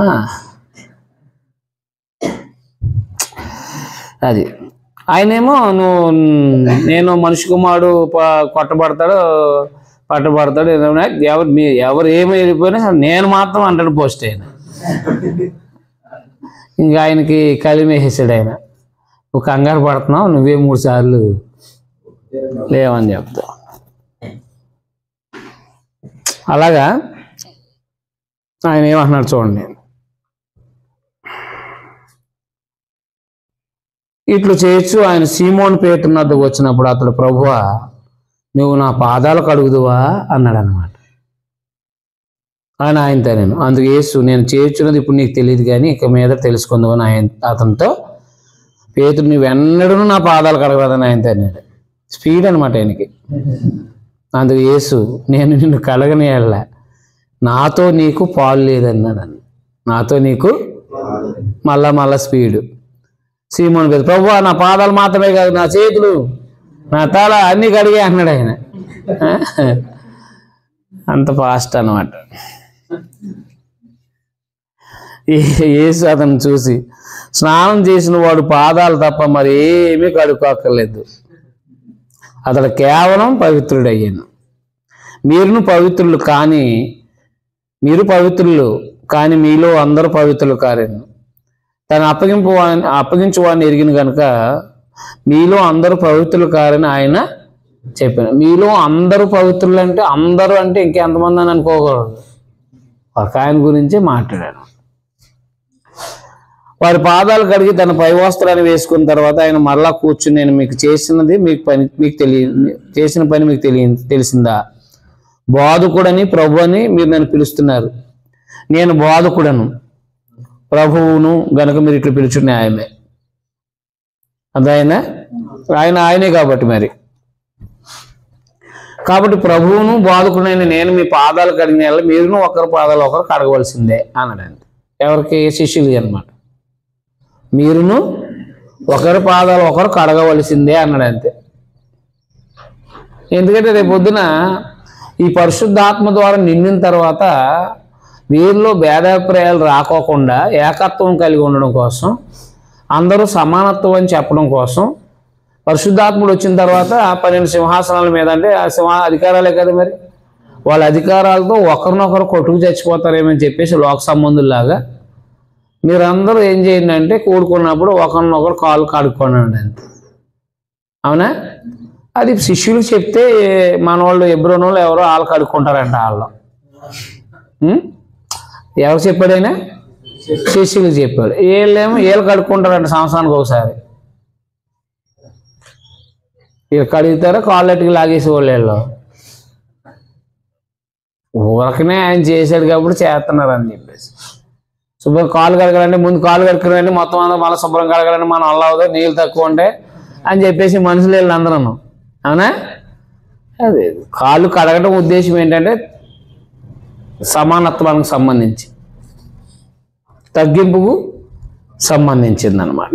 అది ఆయనేమో నువ్వు నేను మనిషి కుమారుడు ప- కొట్టబడతాడు పట్టబడతాడు ఏదైనా ఎవరు మీ ఎవరు ఏమి వెళ్ళిపోయినా సరే నేను మాత్రం అంటాడు పోస్ట్ ఆయన ఇంకా ఆయనకి కలిమేసేసాడు ఆయన నువ్వు కంగారు పడుతున్నావు నువ్వే మూడు సార్లు లేవని చెప్తావు అలాగా ఆయన ఏమంటున్నాడు చూడండి ఇట్లు చేయొచ్చు ఆయన సీమోన్ పేటు వద్దకు వచ్చినప్పుడు అతడు ప్రభువా నువ్వు నా పాదాలు కడుగుదువా అన్నాడు అనమాట ఆయన ఆయనతో నేను అందుకు యేసు నేను చేర్చున్నది ఇప్పుడు నీకు తెలియదు కానీ ఇక మీద తెలుసుకుందామని ఆయన అతనితో పేతుడు నువ్వు ఎన్నడూ నా పాదాలు కడగదని ఆయనతో అన్నాడు స్పీడ్ అనమాట ఆయనకి అందుకు యేసు నేను నిన్ను కలగని వెళ్ళా నాతో నీకు పాలు లేదన్నాడు అన్న నాతో నీకు మళ్ళా మళ్ళా స్పీడు సీమోన్ పేరు ప్రభు నా పాదాలు మాత్రమే కాదు నా చేతులు నా తల అన్ని కడిగే అన్నాడు ఆయన అంత ఫాస్ట్ అనమాట యేసు అతను చూసి స్నానం చేసిన వాడు పాదాలు తప్ప మరి ఏమీ కడుక్కోక్కర్లేదు అతడు కేవలం పవిత్రుడయ్యాను మీరును పవిత్రులు కానీ మీరు పవిత్రులు కానీ మీలో అందరూ పవిత్రులు కారేను తను అప్పగింపు వాని అప్పగించు వాడిని ఎరిగిన కనుక మీలో అందరూ పవిత్రులు కారని ఆయన చెప్పాను మీలో అందరూ పవిత్రులు అంటే అందరూ అంటే ఇంకెంతమంది అని అనుకోకూడదు ఒక ఆయన గురించి మాట్లాడాను వారి పాదాలు కడిగి తన పై వస్త్రాన్ని వేసుకున్న తర్వాత ఆయన మరలా కూర్చుని నేను మీకు చేసినది మీకు పని మీకు తెలియ చేసిన పని మీకు తెలియ తెలిసిందా బోధకుడని ప్రభు అని మీరు నన్ను పిలుస్తున్నారు నేను బోధకుడను ప్రభువును గనక మీరు ఇట్లా పిలుచు న్యాయమే అదాయన ఆయన ఆయనే కాబట్టి మరి కాబట్టి ప్రభువును బాధకుడైన నేను మీ పాదాలు కడిగిన యెడల మీరును ఒకరి పాదాలు ఒకరు కడగవలసిందే అన్నాడు అంతే ఎవరికి శిష్యులు అనమాట మీరును ఒకరి పాదాలు ఒకరు కడగవలసిందే అన్నాడు అంతే ఎందుకంటే రేపు పొద్దున ఈ పరిశుద్ధాత్మ ద్వారా నిండిన తర్వాత వీరిలో భేదాభిప్రాయాలు రాకోకుండా ఏకత్వం కలిగి ఉండడం కోసం అందరూ సమానత్వం అని చెప్పడం కోసం పరిశుద్ధాత్ముడు వచ్చిన తర్వాత ఆ పన్నెండు సింహాసనాల మీద అంటే ఆ సింహ అధికారాలే కదా మరి వాళ్ళ అధికారాలతో ఒకరినొకరు కొట్టుకు చచ్చిపోతారేమని చెప్పేసి లోక సంబంధుల్లాగా మీరందరూ ఏం చేయండి అంటే కూడుకున్నప్పుడు ఒకరినొకరు కాలు కడుక్కోనండి అంతే అవునా అది శిష్యులు చెప్తే మన వాళ్ళు ఎబ్రోన్ వాళ్ళు ఎవరో వాళ్ళు కడుక్కుంటారంట వాళ్ళు ఉం? ఎవరు చెప్పాడైనా శిష్యులు చెప్పాడు వీళ్ళేమో వీళ్ళు కడుక్కుంటారంట సంవత్సరానికి ఒకసారి వీళ్ళు కడుగుతారా కాళ్ళెట్టుకు లాగేసి వాళ్ళు వీళ్ళు ఊరకనే ఆయన చేశాడు కాబట్టి చేస్తున్నారు అని చెప్పేసి శుభ్రం కాలు కడగాలంటే ముందు కాలు కడుక్కోవాలంటే మొత్తం అంతా మళ్ళీ శుభ్రం కడగాలంటే మనం అల్ల అవుతుంది నీళ్ళు తక్కువ ఉంటే అని చెప్పేసి మనుషులు వీళ్ళు అందరూ అవునా అదే కాళ్ళు కడగడం ఉద్దేశం ఏంటంటే సమానత్వానికి సంబంధించి తగ్గింపుకు సంబంధించింది అనమాట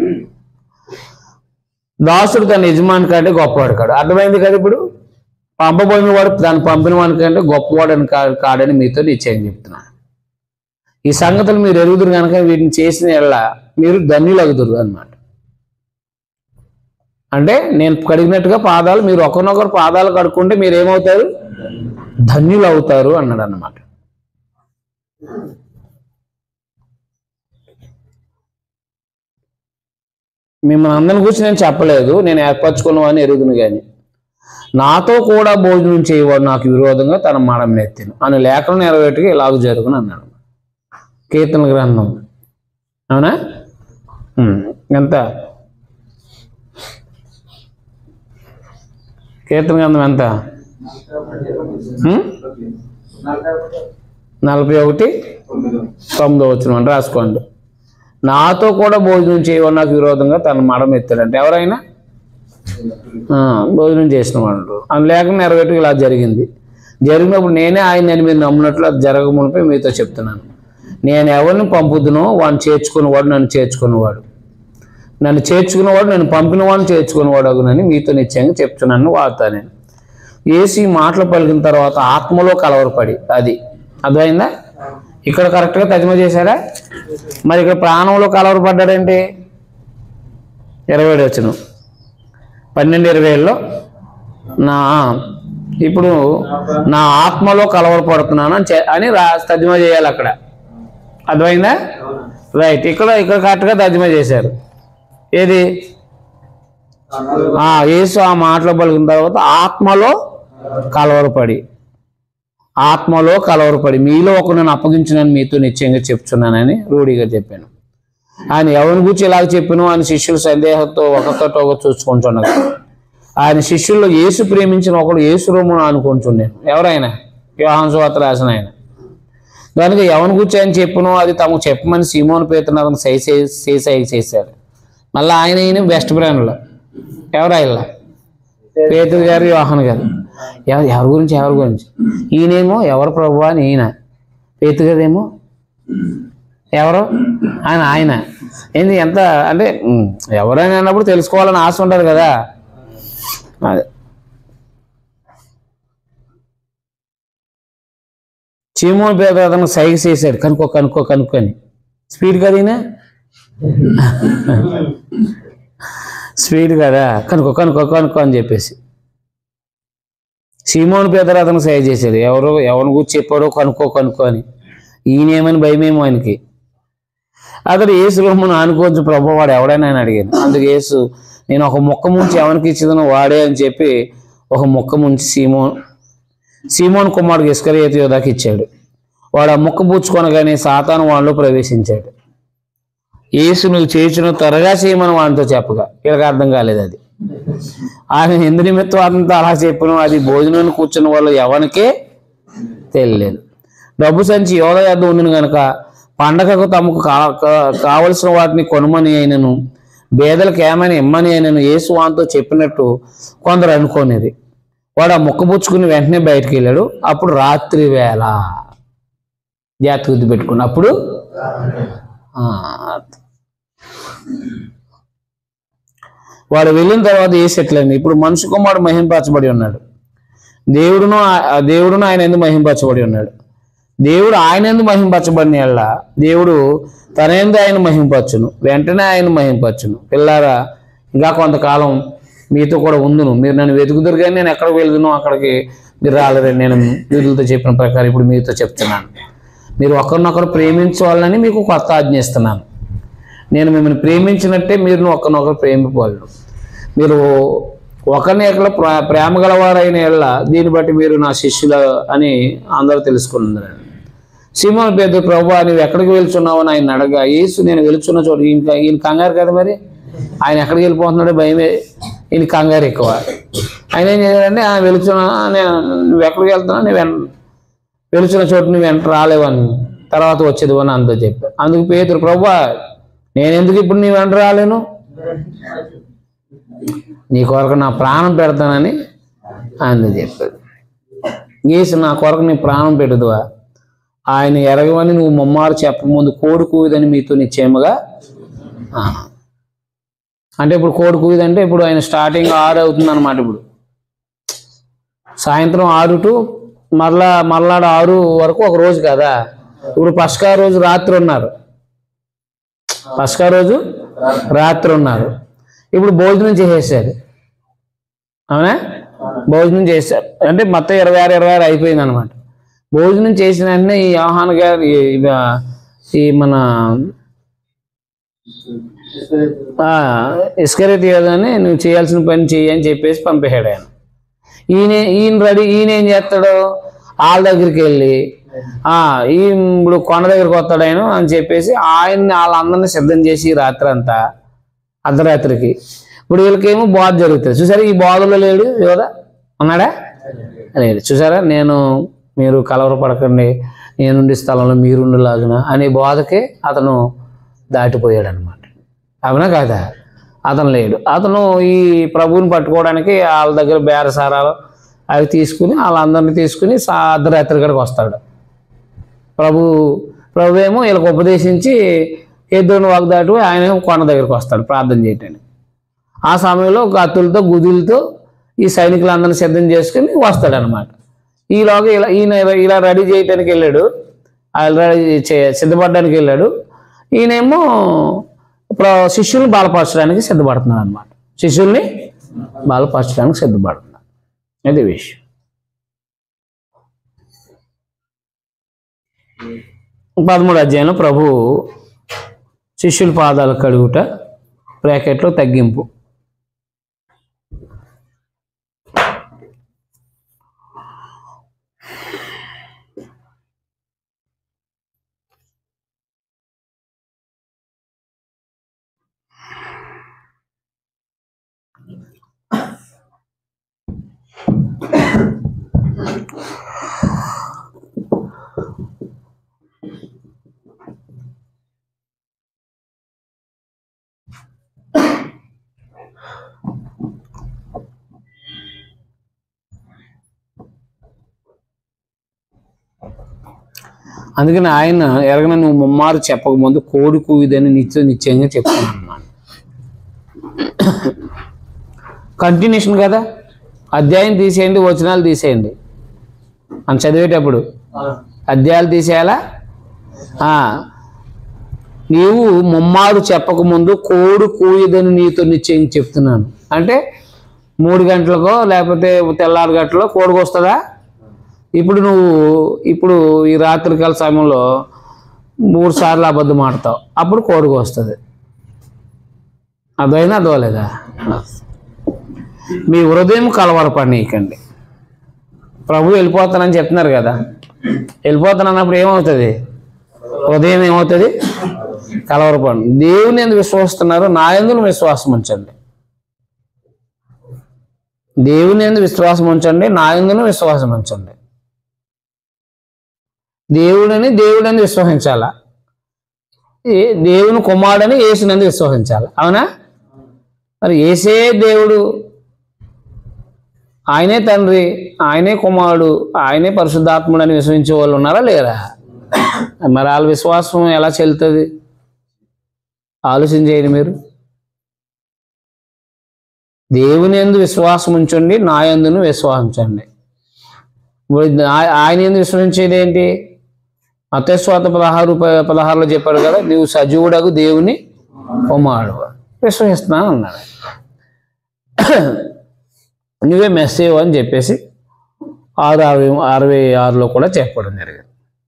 దాసుడు తన యజమాని కంటే గొప్పవాడు కాడు అర్థమైంది కదా ఇప్పుడు పంపబోయిన వాడు దాన్ని పంపిన వాడి కంటే గొప్పవాడని కా- కాడని మీతో నిశ్చయం చెప్తున్నాను ఈ సంగతులు మీరు ఎరుగుదురు కనుక వీటిని చేసిన ఎడల మీరు ధన్యులు అగుదురు అన్నమాట అంటే నేను కడిగినట్టుగా పాదాలు మీరు ఒకరినొకరు పాదాలు కడుక్కుంటే మీరు ఏమవుతారు ధన్యులు అవుతారు అన్నాడు అన్నమాట మిమ్మల్ని అందరిని గురించి నేను చెప్పలేదు నేను ఏర్పరచుకున్నావని ఎరుగును కానీ నాతో కూడా భోజనం చేయవాడు నాకు విరోధంగా తన మడం ఎత్తిను అని లేఖను నెరవేటుగా ఇలాగ జరుగును అన్నాడు కీర్తన గ్రంథం అవునా ఉమ్, ఎంత కీర్తన గ్రంథం ఎంత ఉమ్? నలభై ఒకటి తొమ్మిదో వచ్చిన అని రాసుకోండి నాతో కూడా భోజనం చేయవని నాకు విరోధంగా తన మడం ఎత్తాడంటే ఎవరైనా ఆ, భోజనం చేసిన వాళ్ళు అని లేక నెరవేటు ఇలా జరిగింది జరిగినప్పుడు నేనే ఆయన నేను మీరు నమ్మినట్లు అది జరగమునిపై మీతో చెప్తున్నాను నేను ఎవరిని పంపుదునో వాడిని చేర్చుకున్నవాడు నన్ను చేర్చుకున్నవాడు నన్ను చేర్చుకున్నవాడు నన్ను పంపిన వాడిని చేర్చుకున్నవాడు అగునని మీతో నిశ్చయంగా చెప్తున్నాను వార్త నేను ఏసీ మాటలు పలికిన తర్వాత ఆత్మలో కలవరపడి అది అర్థమైందా ఇక్కడ కరెక్ట్గా తజమ చేశారా మరి ఇక్కడ ప్రాణంలో కలవరపడ్డాడేంటి ఇరవై ఏడు వచ్చిన పన్నెండు ఇరవై ఏళ్ళలో నా ఇప్పుడు నా ఆత్మలో కలవరపడుతున్నాను అని చే- అని రా తజ్మా చేయాలి అక్కడ అర్థమైందా రైట్ ఇక్కడ ఇక్కడ కరెక్ట్గా తజ్మా చేశారు ఏది ఆ యేసు ఆ మాటలు పలికిన తర్వాత ఆత్మలో కలవరపడి ఆత్మలో కలవరపడి మీలో ఒక నేను అప్పగించునని మీతో నిశ్చయంగా చెప్తున్నానని రూఢిగా చెప్పాను ఆయన ఎవరిని గురించి ఇలాగ చెప్పినో ఆయన శిష్యులు సందేహంతో ఒకరితో ఒక చూసుకుంటున్నారు ఆయన శిష్యుల్లో యేసు ప్రేమించిన ఒకడు యేసు రొమ్మును అనుకుంటున్నాను ఎవరైనా యోహాన్ సువార్త రాసిన ఆయన దానికి ఎవరిని గురించి ఆయన చెప్పునో అది తమకు చెప్పమని సీమోన్ పేతున్నారు సై సై సై చేశారు మళ్ళీ ఆయన ఈయన బెస్ట్ ఫ్రెండ్లు ఎవరు ఆయన పేతురు గారు యోహాన్ గారు ఎవ- ఎవరి గురించి ఎవరి గురించి ఈయనేమో ఎవరు ప్రభు అని ఈయన పేతు గారేమో ఎవరు ఆయన ఆయన ఏంది ఎంత అంటే ఉమ్, ఎవరైనా అన్నప్పుడు తెలుసుకోవాలని ఆశ ఉంటుంది కదా అదే చీమోని పేద అతను సైగ చేశాడు కనుక్కో కనుక్కో కనుక్కొని స్పీడ్ కదా ఈయన స్పీడ్ కదా కనుక్కో కనుక్కో కనుక్కో అని చెప్పేసి సీమోని పేదరు అతను సహాయ చేశాడు ఎవరు ఎవరిని గురించి చెప్పాడో కనుక్కో కనుక్కో అని ఈయనేమని భయమేమో ఆయనకి అతడు ఏసు రొమ్మును ఆనుకోవచ్చు ప్రభు వాడు ఎవడైనా ఆయన అడిగాను అందుకు యేసు నేను ఒక మొక్క ముంచి ఎవరికి ఇచ్చేదనో వాడే అని చెప్పి ఒక మొక్క ముంచి సీమోన్ సీమోన్ కుమారుడు ఇస్కరియత యోధాకి ఇచ్చాడు వాడు ఆ మొక్క పుచ్చుకొనగానే సాతాను వాళ్ళలో ప్రవేశించాడు యేసు నువ్వు చేసిన త్వరగా చేయమని వాడితో చెప్పగా వీళ్ళకి అర్థం కాలేదు అది ఆయన ఎందు నిమిత్తం అతనితో అలా చెప్పిన అది భోజనాన్ని కూర్చున్న వాళ్ళు ఎవరికే తెలియలేదు డబ్బు సంచి యోగ యొద్ద ఉండిన గనక పండగకు తమకు కా- కా- కావలసిన వాటిని కొనమని అయినను పేదలకు ఏమైనా ఇమ్మని అయినను యేసు వాంతో చెప్పినట్టు కొందరు అనుకోనిది వాడు ఆ ముక్క పుచ్చుకుని వెంటనే బయటికి వెళ్ళాడు అప్పుడు రాత్రి వేళ జాగ్రత్త గుర్తు పెట్టుకుని అప్పుడు ఆ, వాడు వెళ్ళిన తర్వాత ఏ సెటిల్ అయింది ఇప్పుడు మనిషి కుమారుడు మహింపరచబడి ఉన్నాడు దేవుడును ఆ- ఆ దేవుడును ఆయన ఎందుకు మహింపరచబడి ఉన్నాడు దేవుడు ఆయన ఎందుకు మహింపరచబడిన ఎళ్ళ దేవుడు తన ఎందు ఆయన మహింపరచును వెంటనే ఆయన మహింపరచును పిల్లారా ఇంకా కొంతకాలం మీతో కూడా ఉందును మీరు నన్ను వెతుకుదురు కానీ నేను ఎక్కడికి వెళ్దును అక్కడికి మీరు రాలేదని నేను వీరులతో చెప్పిన ప్రకారం ఇప్పుడు మీతో చెప్తున్నాను మీరు ఒకరినొకరు ప్రేమించాలని మీకు కొత్త ఆజ్ఞ ఇస్తున్నాను నేను మిమ్మల్ని ప్రేమించినట్టే మీరు ఒకరినొకరు ప్రేమిపోవాలి మీరు ఒకరిని ఎక్కడ ప్ర- ప్రేమ గలవారైన ఎళ్ళ దీన్ని బట్టి మీరు నా శిష్యులు అని అందరూ తెలుసుకున్నారు సీమోన్ పేద ప్రభు నువ్వు ఎక్కడికి వెళ్తున్నావు అని ఆయన అడగా యేసు నేను వెళ్తున్న చోట ఈయన ఈయన కంగారు కదా మరి ఆయన ఎక్కడికి వెళ్ళిపోతున్నాడో భయమే ఈయన కంగారు ఎక్కువ ఆయన ఏం చేశాడంటే "ఆ, వెళ్తున్నా నేను నువ్వు ఎక్కడికి వెళ్తున్నా నువ్వు వెన్ వెలుచున్న చోటు నువ్వు వెంట రాలేవని తర్వాత వచ్చేది అని అంతా చెప్పారు అందుకు పేతురు ప్రభు నేను ఎందుకు ఇప్పుడు నీ వెంట రాలేను నీ కొరకు నా ప్రాణం పెడతానని ఆయన చెప్పాడు యేసు నా కొరకు నీ ప్రాణం పెడదువా ఆయన ఎరగవని నువ్వు ముమ్మారు చెప్పముందు కోడి కూయదని మీతో నిశ్చయముగా ఆ. అంటే ఇప్పుడు కోడి కూయదంటే ఇప్పుడు ఆయన స్టార్టింగ్ ఆరు అవుతుంది అనమాట ఇప్పుడు సాయంత్రం ఆరు టు మరలా మర్నాడు ఆరు వరకు ఒక రోజు కదా ఇప్పుడు పస్కా రోజు రాత్రి ఉన్నారు పస్కా రోజు రాత్రి ఉన్నారు ఇప్పుడు భోజనం చేసేసారు అవునా భోజనం చేశారు అంటే మొత్తం ఇరవై ఆరు ఇరవై ఆరు అయిపోయింది అనమాట భోజనం చేసిన వెంటనే ఈ ఆహాన్ గారు ఈ- ఈ- ఈ మన ఇస్కరేత్ అని నువ్వు చేయాల్సిన పని చెయ్యి అని చెప్పేసి పంపేశాడు ఆయన ఈయన ఈయన రెడీ ఈయన ఏం చేస్తాడు వాళ్ళ దగ్గరికి వెళ్ళి ఆ ఈయన ఇప్పుడు కొండ దగ్గరికి వస్తాడు ఆయన అని చెప్పేసి ఆయన్ని వాళ్ళందరినీ సిద్ధం చేసి ఈ రాత్రి అంతా అర్ధరాత్రికి ఇప్పుడు వీళ్ళకేమో బాధ జరుగుతుంది చూసారా ఈ బాధలో లేడు యోధ ఉన్నాడా లేడు చూసారా నేను మీరు కలవరపడకండి నేనుండి స్థలంలో మీరుండలాగున అనే బాధకే అతను దాటిపోయాడు అనమాట అవునా కాదా అతను లేడు అతను ఈ ప్రభువుని పట్టుకోవడానికి వాళ్ళ దగ్గర బేరసారాలు అవి తీసుకుని వాళ్ళందరినీ తీసుకుని సా అర్ధరాత్రి గడికి వస్తాడు ప్రభు ప్రభు ఏమో వీళ్ళకి ఉపదేశించి ఎద్దుని వాగ్దాటు ఆయన ఏమో కొండ దగ్గరికి వస్తాడు ప్రార్థన చేయటానికి ఆ సమయంలో కత్తులతో గుదులతో ఈ సైనికులందరినీ సిద్ధం చేసుకుని వస్తాడు అనమాట ఈలోగా ఇలా ఈయన ఇలా- ఇలా రెడీ చేయటానికి వెళ్ళాడు ఆయన రెడీ చే సిద్ధపడడానికి వెళ్ళాడు ఈయనేమో ప్ర- శిష్యుల్ని బలపరచడానికి సిద్ధపడుతున్నాడు అనమాట శిష్యుల్ని బలపరచడానికి సిద్ధపడుతున్నాడు అది విషయం పదమూడు అధ్యాయంలో ప్రభు శిష్యుల పాదాలు కడుగుట బ్రాకెట్లో తగ్గింపు అందుకని ఆయన ఎరగన నువ్వు ముమ్మారు చెప్పకముందు కోడి కూవిదని నిత్య నిశ్చయంగా చెప్తున్నాను అన్నమాట కంటిన్యూషన్ కదా అధ్యాయం తీసేయండి వచనాలు తీసేయండి అని చదివేటప్పుడు అధ్యాయాలు తీసేయాలా ఆ, నీవు ముమ్మారు చెప్పకముందు కోడి కూయదని నీతో నిశ్చయం చెప్తున్నాను అంటే మూడు గంటలకో లేకపోతే తెల్లారు గంటలో కోడికి వస్తుందా ఇప్పుడు నువ్వు ఇప్పుడు ఈ రాత్రికాల సమయంలో మూడు సార్లు అబద్ధం ఆడతావు అప్పుడు కోడికి వస్తుంది అదైనా అదోలేదా మీ హృదయం కలవరపడనీయకండి ప్రభు వెళ్ళిపోతానని చెప్తున్నారు కదా వెళ్ళిపోతానన్నప్పుడు ఏమవుతుంది ఉదయం ఏమవుతుంది కలవరపడి దేవుని ఎందుకు విశ్వసిస్తున్నారు నా ఎందుకు విశ్వాసం ఉంచండి దేవుని ఎందుకు విశ్వాసం ఉంచండి నా ఎందును విశ్వాసం ఉంచండి దేవుడిని దేవుడని విశ్వసించాలా ఏ దేవుని కుమారుడని యేసునందు విశ్వసించాలి అవునా మరి ఏసే దేవుడు ఆయనే తండ్రి ఆయనే కుమారుడు ఆయనే పరిశుద్ధాత్ముడు అని విశ్వసించే వాళ్ళు ఉన్నారా లేరా మరి వాళ్ళ విశ్వాసం ఎలా చెల్లుతుంది ఆలోచన చేయండి మీరు దేవుని ఎందు విశ్వాసం ఉంచండి నా ఎందును విశ్వాసించండి ఇప్పుడు ఆ- ఆయన ఎందు విశ్వసించేది ఏంటి అతస్వాత పదహారు ప- పదహారులో చెప్పాడు కదా నీవు సజీవుడకు దేవుని కుమారుడు విశ్వసిస్తున్నాను అన్నాడు నువ్వే మెస్సేవ్ అని చెప్పేసి ఆరు అరవై అరవై ఆరులో కూడా చెప్పడం జరిగింది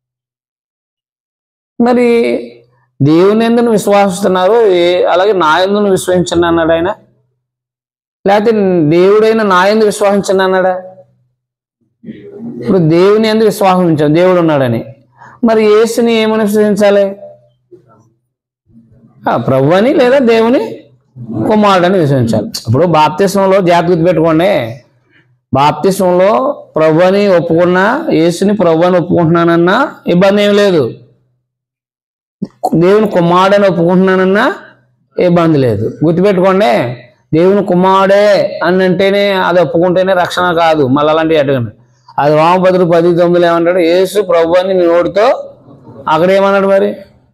మరి దేవుని ఎందును విశ్వాసిస్తున్నారు ఏ- అలాగే నా ఎందును విశ్వసించండి అన్నాడు ఆయన లేకపోతే దేవుడైన నా ఎందు విశ్వాసించండి అన్నాడా ఇప్పుడు దేవుని ఎందు విశ్వాసం ఉంచాం దేవుడు ఉన్నాడని మరి యేసుని ఏమని విశ్వసించాలి ఆ, ప్రభు అని లేదా దేవుని కుమారుడని విశ్వసించాలి ఇప్పుడు బాప్తిస్మంలో జాగ్రత్త పెట్టుకోండి బాప్తిస్మంలో ప్రభు అని ఒప్పుకున్నా యేసుని ప్రభు అని ఒప్పుకుంటున్నానన్నా ఇబ్బంది ఏం లేదు దేవుని కుమారుడని ఒప్పుకుంటున్నానన్నా ఇబ్బంది లేదు గుర్తుపెట్టుకోండి దేవుని కుమారుడే అని అంటేనే అది ఒప్పుకుంటేనే రక్షణ కాదు మళ్ళీ అలాంటివి అడగండి అది వామభద్రుడు పది తొమ్మిదిలో ఏమంటాడు యేసు ప్రభు అని నీ నోటితో అక్కడ ఏమన్నాడు మరి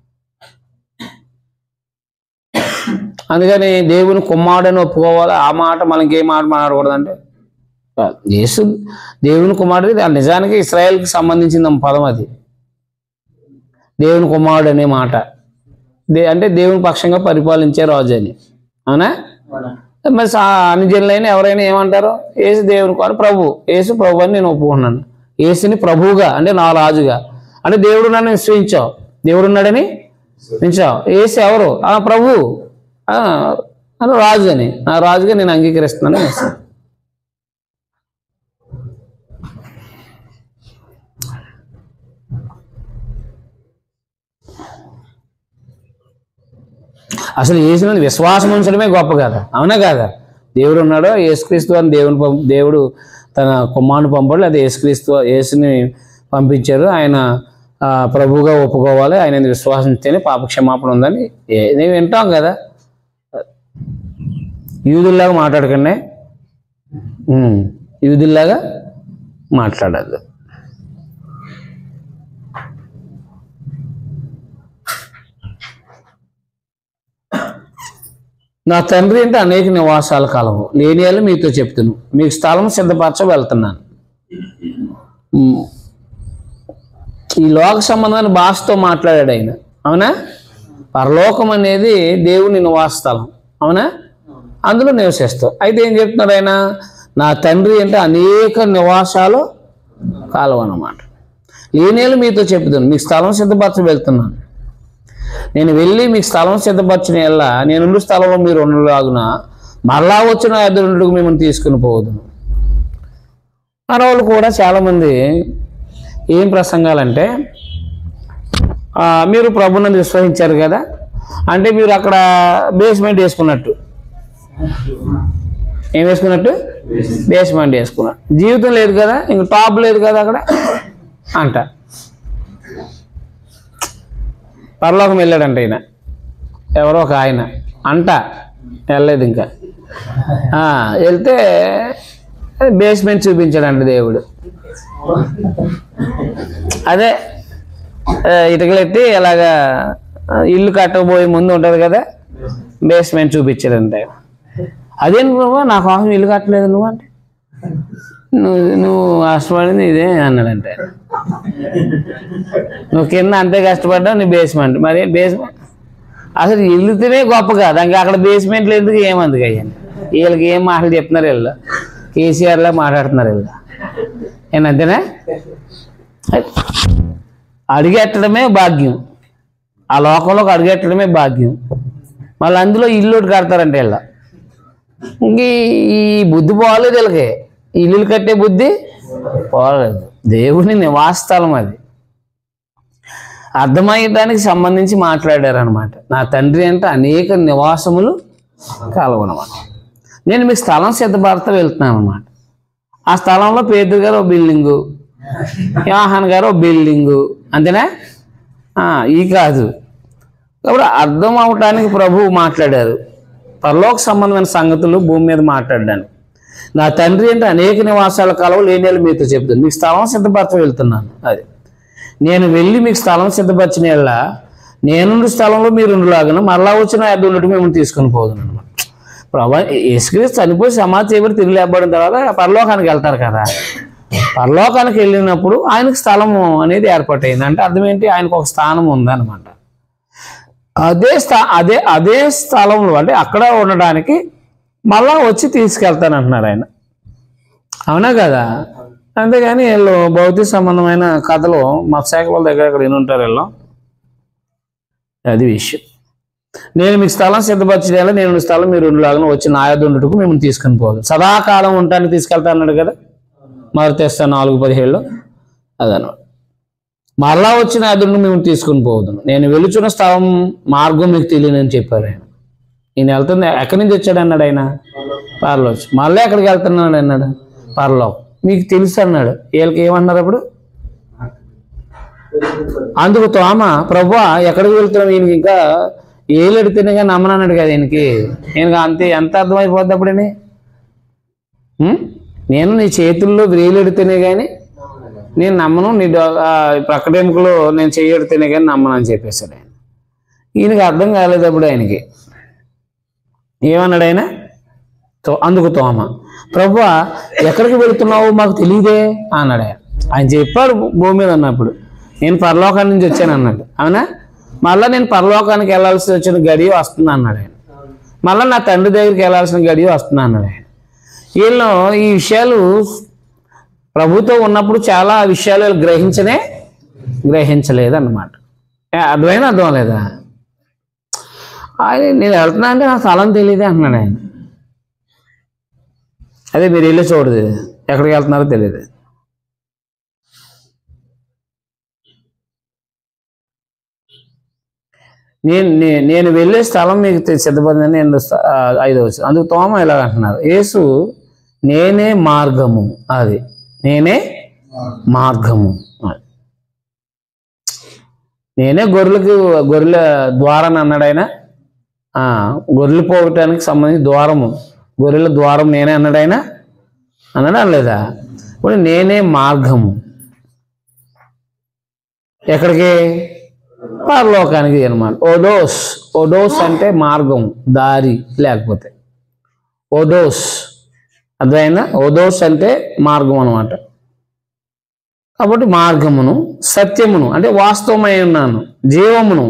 అందుకని దేవుని కుమారుడని ఒప్పుకోవాలి ఆ మాట మనకి ఏ మాట మాట్లాడకూడదంటే యేసు దేవుని కుమారుడు అది నిజానికి ఇస్రాయేల్కి సంబంధించిన పదం అది దేవుని కుమారుడు అనే మాట దే అంటే దేవుని పక్షంగా పరిపాలించే రాజు అని అవునా మరి సా- అన్ని జనులైనా ఎవరైనా ఏమంటారు ఏసు దేవుని కుమారుడు ప్రభు ఏసు ప్రభు అని నేను ఒప్పుకున్నాను ఏసుని ప్రభువుగా అంటే నా రాజుగా అంటే దేవుడు నన్ను విశ్వసించావు దేవుడు ఉన్నాడని విశ్వసించావు ఏసు ఎవరు ఆ ప్రభు ఆ, అని రాజు అని నా రాజుగా నేను అంగీకరిస్తున్నాను అనేసి. అసలు యేసుని విశ్వాసం ఉంచడమే గొప్ప కదా అవునా కదా దేవుడు ఉన్నాడో యేసుక్రీస్తు అని దేవుని పం- దేవుడు తన కుమారుని పంపడు లేదా యేసుక్రీస్తు యేసుని పంపించారు ఆయన ఆ, ప్రభువుగా ఒప్పుకోవాలి ఆయన విశ్వాసించని పాప క్షమాపణ ఉందని ఏ- నేను వింటాం కదా యూదుల్లాగా మాట్లాడకండి ఉమ్, యూదుల్లాగా మాట్లాడద్దు నా తండ్రి అంటే అనేక నివాసాల కలవు లేని వాళ్ళు మీతో చెప్తును మీకు స్థలం సిద్ధపరచ వెళ్తున్నాను ఉమ్. ఈ లోక సంబంధమైన భాషతో మాట్లాడాడు ఆయన అవునా పరలోకం అనేది దేవుని నివాస స్థలం అవునా అందులో నివసిస్తావు అయితే ఏం చెప్తున్నాడు ఆయన నా తండ్రి అంటే అనేక నివాసాలు కాలువ అన్నమాట లేనేళ్ళు మీతో చెప్తాను మీకు స్థలం సిద్ధపరచ వెళ్తున్నాను నేను వెళ్ళి మీకు స్థలం సిద్ధపరచిన ఎల్లా నేనుండు స్థలంలో మీరు ఉండలాగున మరలా వచ్చిన ఎదురుండుకు మిమ్మల్ని తీసుకుని పోవదును మన వాళ్ళు కూడా చాలామంది ఏం ప్రసంగాలంటే ఆ, మీరు ప్రభునందు విశ్వసించారు కదా అంటే మీరు అక్కడ బేస్మెంట్ వేసుకున్నట్టు ఏం వేసుకున్నట్టు బేస్మెంట్ వేసుకున్నట్టు జీవితం లేదు కదా ఇంక టాప్ లేదు కదా అక్కడ అంట పరలోకం వెళ్ళాడంట ఈయన ఎవరో ఒక ఆయన అంట వెళ్ళలేదు ఇంకా ఆ, వెళ్తే బేస్మెంట్ చూపించాడంట దేవుడు అదే ఆ, ఇటుకలెట్టి ఇలాగా ఆ, ఇల్లు కట్టబోయే ముందు ఉంటుంది కదా బేస్మెంట్ చూపించాడంట ఆయన. అదేం నువ్వు నా కోసం ఇల్లు కట్టలేదు నువ్వు అంటే నువ్వు నువ్వు కష్టపడింది ఇదే అన్నాడంటే నువ్వు కింద అంతే కష్టపడ్డావు నీ బేస్మెంట్ మరి బేస్మెంట్ అసలు ఇల్లు తినే గొప్ప కాదు ఇంకా అక్కడ బేస్మెంట్లు ఎందుకు ఏమందుకు అయ్యాను వీళ్ళకి ఏం మాటలు చెప్తున్నారు వీళ్ళు కేసీఆర్లా మాట్లాడుతున్నారు వీళ్ళు ఏం అంతేనా అడిగెట్టడమే భాగ్యం ఆ లోకంలోకి అడుగెట్టడమే భాగ్యం మళ్ళీ అందులో ఇల్లు ఒకటి కడతారంటే వీళ్ళ ఇంక ఈ- ఈ బుద్ధి పోలేదు వీళ్ళకి ఇల్లులు కట్టే బుద్ధి పోలేదు దేవుని నివాసస్థలం అది అర్థమయ్యడానికి సంబంధించి మాట్లాడారు అనమాట నా తండ్రి అంటే అనేక నివాసములు కలవనమాట నేను మీకు స్థలం సిద్ధపడత వెళ్తున్నాను అనమాట ఆ స్థలంలో పేదరు గారు ఒక బిల్డింగు యోహాన్ గారు ఒక బిల్డింగు అంతేనా ఆ, ఈ కాదు కాబట్టి అర్థం అవటానికి ప్రభువు మాట్లాడారు పరలోక సంబంధమైన సంగతులు భూమి మీద మాట్లాడాను నా తండ్రి అంటే అనేక నివాసాల కలవు లేనేళ్ళు మీతో చెప్తాను మీకు స్థలం సిద్ధపరచ వెళ్తున్నాను అది నేను వెళ్ళి మీకు స్థలం సిద్ధపరిచిన ఎళ్ళ నేనుండు స్థలంలో మీరు ఉండలాగను మరలా వచ్చిన అడ్డు ఉన్నట్టు మిమ్మల్ని తీసుకొని పోదును అనమాట ప్రభా యేసుక్రీస్తు చనిపోయి సమాధి చేయబడి తిరిగి లేపబడిన తర్వాత పరలోకానికి వెళ్తారు కదా పరలోకానికి వెళ్ళినప్పుడు ఆయనకు స్థలము అనేది ఏర్పాటైంది అంటే అర్థం ఏంటి ఆయనకు ఒక స్థానం ఉందన్నమాట అదే స్థా అదే అదే స్థలంలో అంటే అక్కడ ఉండడానికి మళ్ళా వచ్చి తీసుకెళ్తాను అంటున్నారు ఆయన అవునా కదా అంతేగాని వీళ్ళు భౌతిక సంబంధమైన కథలు మత్స్యాక వాళ్ళ దగ్గర ఇక్కడ విని ఉంటారు వీళ్ళు అది విషయం నేను మీకు స్థలం సిద్ధపరచడం నేను మీ స్థలం మీరు ఉండలాగా వచ్చి నాయదుండుటకు మిమ్మల్ని తీసుకుని పోదు సదాకాలం ఉండటానికి తీసుకెళ్తా అన్నాడు కదా మరి తెస్తా నాలుగు పదిహేడులో అదనమాట మరలా వచ్చిన అదును మేము తీసుకుని పోవద్దు నేను వెలుచున్న స్థలం మార్గం మీకు తెలియనని చెప్పారు ఆయన ఈయన వెళ్తుంది ఎక్కడి నుంచి వచ్చాడు అన్నాడు ఆయన పరలో మళ్ళీ ఎక్కడికి వెళ్తున్నాడు అన్నాడు పరలో మీకు తెలుసు అన్నాడు వీళ్ళకి ఏమన్నారు అప్పుడు అందుకు తోమ ప్రభా ఎక్కడికి వెళ్తున్నాం ఈయనకి ఇంకా ఏళ్ళు ఎడితేనే కానీ నమ్మనన్నాడు కదా ఈయనకి ఈయనకి అంతే ఎంత అర్థమైపోద్ది అప్పుడని ఉం? నేను నీ చేతుల్లో వేలు ఎడితేనే కానీ నేను నమ్మను నీ డో- ఆ ప్రకటనకులో నేను చెయ్యడితేనే కానీ నమ్మను అని చెప్పేశాడు ఆయన ఈయనకి అర్థం కాలేదు అప్పుడు ఆయనకి ఏమన్నాడు ఆయన తో అందుకు తోమ ప్రభు ఎక్కడికి వెళుతున్నావు మాకు తెలియదే అన్నాడు ఆయన ఆయన చెప్పాడు భూమి మీద ఉన్నప్పుడు నేను పరలోకాన్ని నుంచి వచ్చాను అన్నాడు అవునా మళ్ళీ నేను పరలోకానికి వెళ్ళాల్సి వచ్చిన గడియ వస్తుంది అన్నాడు ఆయన మళ్ళీ నా తండ్రి దగ్గరికి వెళ్ళాల్సిన గడియ వస్తుంది అన్నాడు ఆయన వీళ్ళు ఈ విషయాలు ప్రభుతో ఉన్నప్పుడు చాలా విషయాలు వీళ్ళు గ్రహించనే గ్రహించలేదు అన్నమాట ఏ, అర్థమైనా అర్థం లేదా ఆయన నేను వెళ్తున్నా అంటే నాకు స్థలం తెలియదే అంటున్నాడు ఆయన అదే మీరు వెళ్ళి చూడదు ఎక్కడికి వెళ్తున్నారో తెలియదు నేను నే- నేను వెళ్ళే స్థలం మీకు తె- సిద్ధపడిందని నేను స్త- ఆ, ఐదో వచ్చి అందుకు తోమ ఇలా అంటున్నారు యేసు నేనే మార్గము అది నేనే మార్గము అది. నేనే గొర్రెలకి గొర్రెల ద్వారం అన్నాడు ఆయన ఆ, గొర్రెలు పోవటానికి సంబంధించి ద్వారము గొర్రెల ద్వారం నేనే అన్నాడు ఆయన అన్నాడు అనలేదా ఇప్పుడు నేనే మార్గము ఎక్కడికి పరలోకానికి అనమాట ఓడోస్ ఓడోస్ అంటే మార్గం దారి లేకపోతే ఓడోస్ అర్థమైందా ఓడోస్ అంటే మార్గం అనమాట కాబట్టి మార్గమును సత్యమును అంటే వాస్తవమై ఉన్నాను జీవమును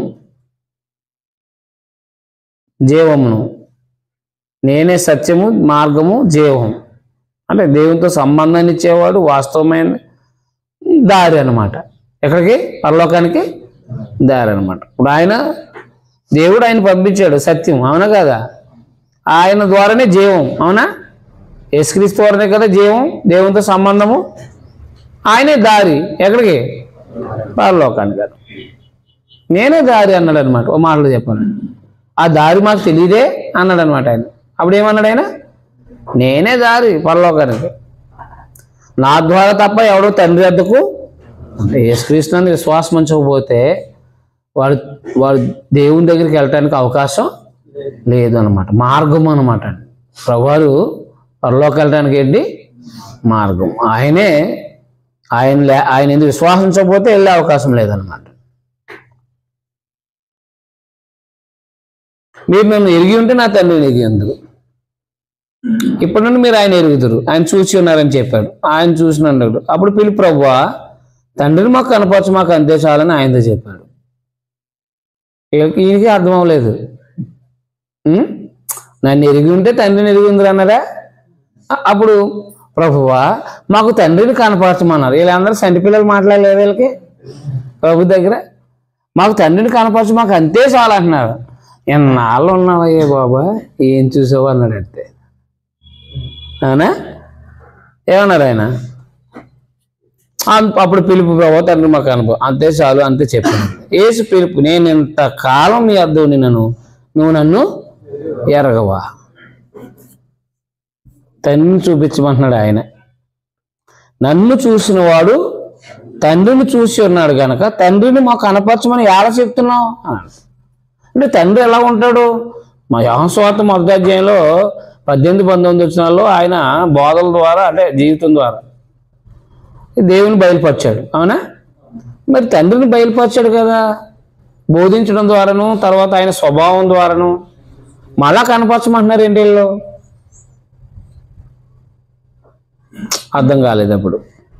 జీవమును నేనే సత్యము మార్గము జీవం అంటే దేవునితో సంబంధాన్ని ఇచ్చేవాడు వాస్తవమైన దారి అన్నమాట ఎక్కడికి పరలోకానికి దారి అనమాట ఇప్పుడు ఆయన దేవుడు ఆయన పంపించాడు సత్యం అవునా కదా ఆయన ద్వారానే జీవం అవునా యేసుక్రీస్తు ద్వారానే కదా జీవం దేవునితో సంబంధము ఆయనే దారి ఎక్కడికి పరలోకానికి కదా నేనే దారి అన్నాడు అనమాట ఓ మాటలు చెప్పాను ఆ దారి మాకు తెలియదే అన్నాడు అనమాట ఆయన అప్పుడు ఏమన్నాడు ఆయన నేనే దారి పరలోకానికి నా ద్వారా తప్ప ఎవడో తండ్రి వద్దకు అంటే యేసుక్రీస్తుని విశ్వాసం ఉంచకపోతే వాడు వాడు దేవుని దగ్గరికి వెళ్ళటానికి అవకాశం లేదు అనమాట మార్గం అనమాట ప్రభువారు పరలోకి వెళ్ళడానికి ఏంటి మార్గం ఆయనే ఆయన లే ఆయన ఎందుకు విశ్వాసించకపోతే వెళ్ళే అవకాశం లేదనమాట మీరు నన్ను ఎరిగి ఉంటే నా తండ్రిని ఎరిగి ఉందరు ఇప్పటి నుండి మీరు ఆయన ఎరుగుదురు ఆయన చూసి ఉన్నారని చెప్పాడు ఆయన చూసినాడు అప్పుడు పిలు ప్రభువా తండ్రిని మాకు కనపరచు మాకు అంతే చాలని ఆయనతో చెప్పాడు ఈయనకి ఈయనకి అర్థం అవ్వలేదు ఉం? నన్ను ఎరిగి ఉంటే తండ్రిని ఎరిగి ఉందిరా అన్నారా అ- అప్పుడు ప్రభువా మాకు తండ్రిని కనపరచమన్నారు వీళ్ళందరూ సంటి పిల్లలు మాట్లాడలేదు వీళ్ళకి ప్రభు దగ్గర మాకు తండ్రిని కనపరచు మాకు అంతే చాలు అంటున్నారు ఎన్నాళ్ళు ఉన్నావయ్యే బాబా ఏం చూసావు అన్నాడు అంతే అవునా ఏమన్నారు ఆయన అం- అప్పుడు పిలుపు ప్రభావ తండ్రి మాకు అనుభవం అంతే చాలు అంతే చెప్పాను ఏసు పిలుపు నేను ఇంత కాలం నీ అర్థం నన్ను నువ్వు నన్ను ఎరగవా తండ్రిని చూపించమంటున్నాడు ఆయన నన్ను చూసిన వాడు తండ్రిని చూసి ఉన్నాడు గనక తండ్రిని మాకు కనపరచమని ఎలా చెప్తున్నావు అన్నాడు. అంటే తండ్రి ఎలా ఉంటాడు మా యోహస్వాత మొదటి అధ్యాయంలో పద్దెనిమిది పంతొమ్మిది వచ్చినాల్లో ఆయన బోధల ద్వారా అంటే జీవితం ద్వారా దేవుని బయలుపరిచాడు అవునా మరి తండ్రిని బయలుపరిచాడు కదా బోధించడం ద్వారాను తర్వాత ఆయన స్వభావం ద్వారాను మళ్ళా కనపరచమంటున్నారు ఏంటి వీళ్ళు అర్థం కాలేదు అప్పుడు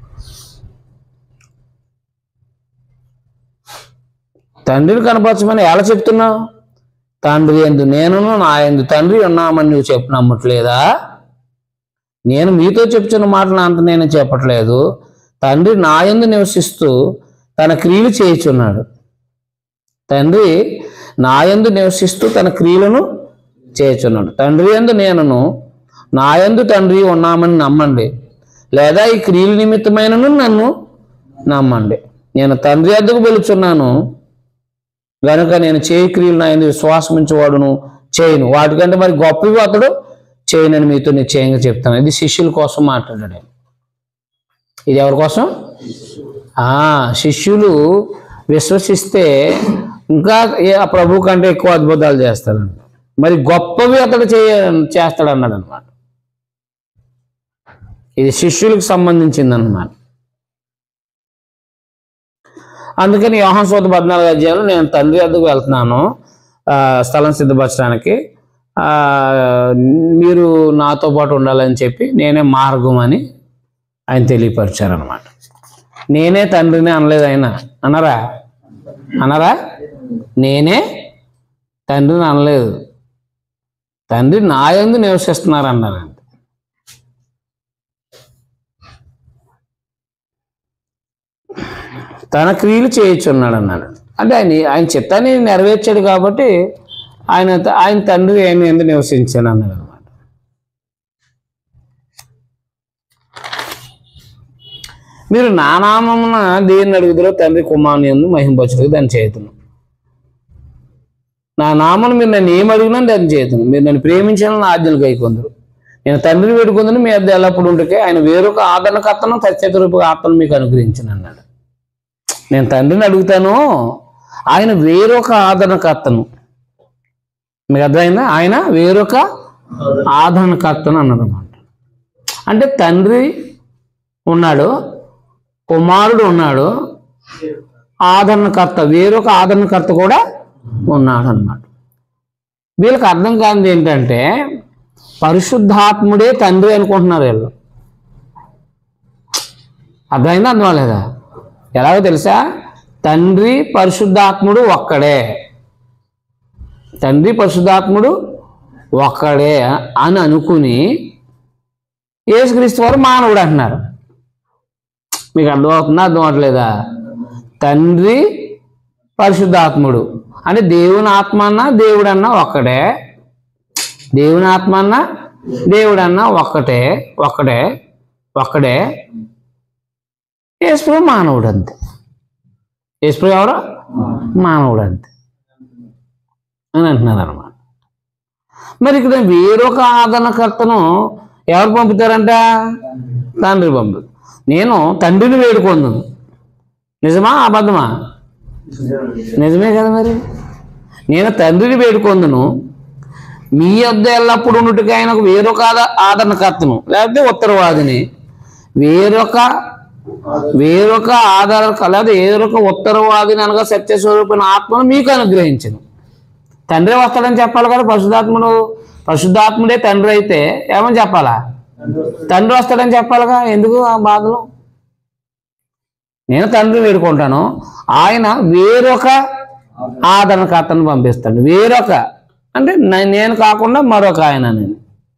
తండ్రిని కనపరచమని ఎలా చెప్తున్నావు తండ్రి ఎందు నేనును నా ఎందు తండ్రి ఉన్నామని నువ్వు చెప్పు నమ్మట్లేదా నేను మీతో చెప్తున్న మాటలు అంత నేను చెప్పట్లేదు తండ్రి నా యందు నివసిస్తూ తన క్రియలు చేయుచున్నాడు తండ్రి నా యందు నివసిస్తూ తన క్రియలను చేయుచున్నాడు తండ్రి యందు నేనును నా యందు తండ్రి ఉన్నామని నమ్మండి లేదా ఈ క్రియల నిమిత్తమైనను నన్ను నమ్మండి నేను తండ్రి వద్దకు వెళుచున్నాను గనుక నేను చేయి క్రియలు నా ఎందు విశ్వాసం ఉంచేవాడును చేయను వాటికంటే మరి గొప్పవి అతడు చేయనని మీతో నిశ్చయంగా చెప్తాను ఇది శిష్యుల కోసం మాట్లాడాడు ఆయన. ఇది ఎవరి కోసం ఆ శిష్యులు విశ్వసిస్తే ఇంకా ఏ ఆ ప్రభు కంటే ఎక్కువ అద్భుతాలు చేస్తాడంట మరి గొప్పవి అతడు చేయ చేస్తాడు అన్నాడు అనమాట ఇది శిష్యులకు సంబంధించింది అనమాట అందుకని యోహన్ సోత పద్నాలుగు అధ్యాయంలో నేను తండ్రి వద్దకు వెళ్తున్నాను ఆ, స్థలం సిద్ధపరచడానికి ఆ, మీరు నాతో పాటు ఉండాలని చెప్పి నేనే మార్గం అని ఆయన తెలియపరిచారనమాట నేనే తండ్రిని అనలేదు ఆయన అనరా అనరా నేనే తండ్రిని అనలేదు తండ్రి నా యందు నివసిస్తున్నారు అన్నారంట తన క్రియలు చేయించున్నాడు అన్నాడు అంటే ఆయన ఆయన చిత్తాన్ని నెరవేర్చాడు కాబట్టి ఆయన ఆయన తండ్రి ఆయన ఎందుకు నివసించాను అన్నాడు అనమాట మీరు నా నామమున దేన్ని అడుగుదరో తండ్రి కుమారుని ఎందు మహింపచుటకు దాన్ని చేతును నా నామను మీరు నన్ను ఏం అడిగినా దాన్ని చేతును మీరు నన్ను ప్రేమించాలని నా ఆజ్ఞలు కైకొందరు నేను తండ్రిని వేడుకుందని మీ అద్దె ఎల్లప్పుడు ఉంటే ఆయన వేరొక ఆదరణకర్తను సత్యత రూప ఆత్మను మీకు అనుగ్రహించను అన్నాడు నేను తండ్రిని అడుగుతాను ఆయన వేరొక ఆదరణకర్తను మీకు అర్థమైందా ఆయన వేరొక ఆదరణకర్తను అన్నాడు అన్నమాట అంటే తండ్రి ఉన్నాడు కుమారుడు ఉన్నాడు ఆదరణకర్త వేరొక ఆదరణకర్త కూడా ఉన్నాడు అన్నమాట వీళ్ళకి అర్థం కానిది ఏంటంటే పరిశుద్ధాత్ముడే తండ్రి అనుకుంటున్నారు వీళ్ళు అర్థమైందా అర్థం లేదా ఎలాగో తెలుసా తండ్రి పరిశుద్ధాత్ముడు ఒక్కడే తండ్రి పరిశుద్ధాత్ముడు ఒక్కడే అని అనుకుని యేసుక్రీస్తు వారు మానవుడు అంటున్నారు మీకు అర్థమవుతుందా అర్థం అవట్లేదా తండ్రి పరిశుద్ధాత్ముడు అంటే దేవుని ఆత్మ అన్నా దేవుడన్నా ఒక్కడే దేవుని ఆత్మ అన్నా దేవుడన్నా ఒక్కటే ఒక్కడే ఒక్కడే యేసుప్రభు మానవుడు అంతే యేసుప్రభు ఎవరు మానవుడు అంతే అని అంటున్నారు అనమాట మరి ఇక్కడ వేరొక ఆదరణకర్తను ఎవరు పంపుతారంట తండ్రి పంపు నేను తండ్రిని వేడుకొందును నిజమా అబద్ధమా నిజమే కదా మరి నేను తండ్రిని వేడుకొందును మీ వద్ద ఎల్లప్పుడు ఉన్నట్టుగా ఆయనకు వేరొక ఆద ఆదరణకర్తను లేకపోతే ఉత్తరవాదిని వేరొక వేరొక ఆధార లేదా వేరొక ఉత్తరవాదిని అనగా సత్యస్వరూపిన ఆత్మను మీకు అనుగ్రహించను తండ్రి వస్తాడని చెప్పాలి కదా పరిశుద్ధాత్ముడు పరిశుద్ధాత్ముడే తండ్రి అయితే ఏమని చెప్పాలా తండ్రి వస్తాడని చెప్పాలిగా ఎందుకు ఆ బాధలు నేను తండ్రి వేడుకుంటాను ఆయన వేరొక ఆదరణకర్తను పంపిస్తాడు వేరొక అంటే న- నేను కాకుండా మరొక ఆయన నేను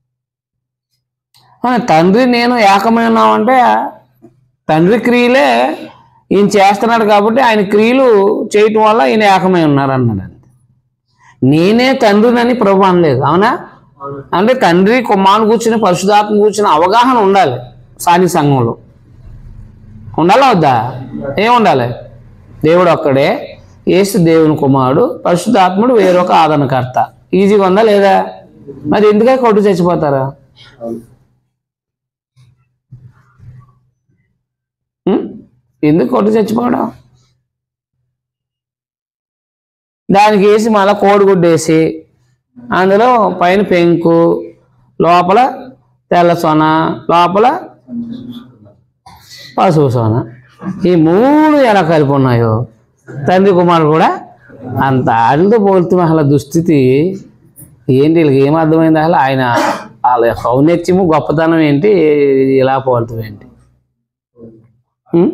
ఆ, తండ్రి నేను ఏకమై ఉన్నామంటే తండ్రి క్రియలే ఈయన చేస్తున్నాడు కాబట్టి ఆయన క్రియలు చేయటం వల్ల ఈయన ఏకమై ఉన్నారు అన్నాడు అంతే నేనే తండ్రినని ప్రభు అనలేదు అవునా అంటే తండ్రి కుమారుని కూర్చుని పరిశుధాత్మ కూర్చుని అవగాహన ఉండాలి సాని సంఘంలో ఉండాలా వద్దా ఏం ఉండాలి దేవుడు ఒక్కడే యేసు దేవుని కుమారుడు పరిశుద్ధాత్ముడు వేరొక ఆదరణకర్త ఈజీగా ఉందా లేదా మరి ఎందుకే కొట్టు చచ్చిపోతారా ఉం? ఎందుకు కొట్టు చచ్చిపోవడం దానికి వేసి మళ్ళీ కోడిగుడ్డు వేసి అందులో పైన పెంకు లోపల తెల్ల సొన లోపల పసుపు సోన ఈ మూడు ఎలా కలిపి ఉన్నాయో తండ్రి కుమారుడు కూడా అంత ఆడితో పోలుతూ అసలు దుస్థితి ఏంటి వీళ్ళకి ఏం అర్థమైంది అసలు ఆయన వాళ్ళ యొక్క ఔన్నత్యము గొప్పతనం ఏంటి ఇలా పోలుతాం ఏంటి ఉం?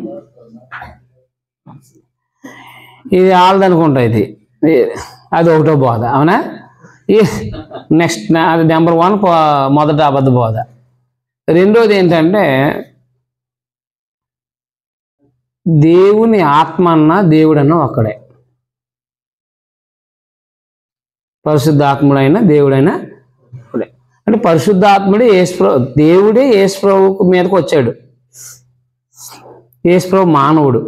ఇది వాళ్ళది అనుకుంటా ఇది ఇది- అది ఒకటో బోధ అవునా ఈ నెక్స్ట్ అది నెంబర్ వన్ మొదట అబద్ధ బోధ రెండోది ఏంటంటే దేవుని ఆత్మ అన్న దేవుడన్న ఒక్కడే పరిశుద్ధాత్ముడైన దేవుడైన ఒకడే అంటే పరిశుద్ధాత్ముడే యేసుప్రభు దేవుడే యేసుప్రభు మీదకి వచ్చాడు యేసుప్రభు మానవుడు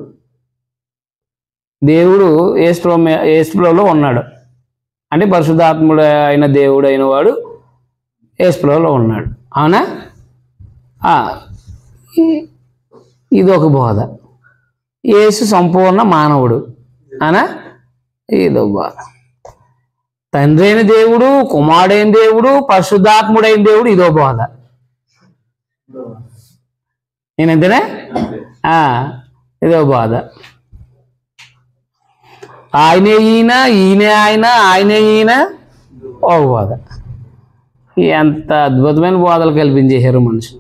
దేవుడు యేసుప్రభు మీ- యేసుప్రభులో ఉన్నాడు అంటే పరిశుద్ధాత్ముడు అయిన దేవుడు అయిన వాడు యేసుప్రభులో ఉన్నాడు అవునా ఆ, ఈ- ఇది ఒక బోధ యేసు సంపూర్ణ మానవుడు అనా ఇదో బోధ తండ్రి అయిన దేవుడు కుమారుడైన దేవుడు పరిశుద్ధాత్ముడైన దేవుడు ఇదో బోధ నేనంతేనా ఆ, ఇదో బోధ ఆయనే ఈయన ఈయనే ఆయన ఆయనే ఈయన ఒక బోధ ఎంత అద్భుతమైన బోధలు కల్పించేశారు మనుషులు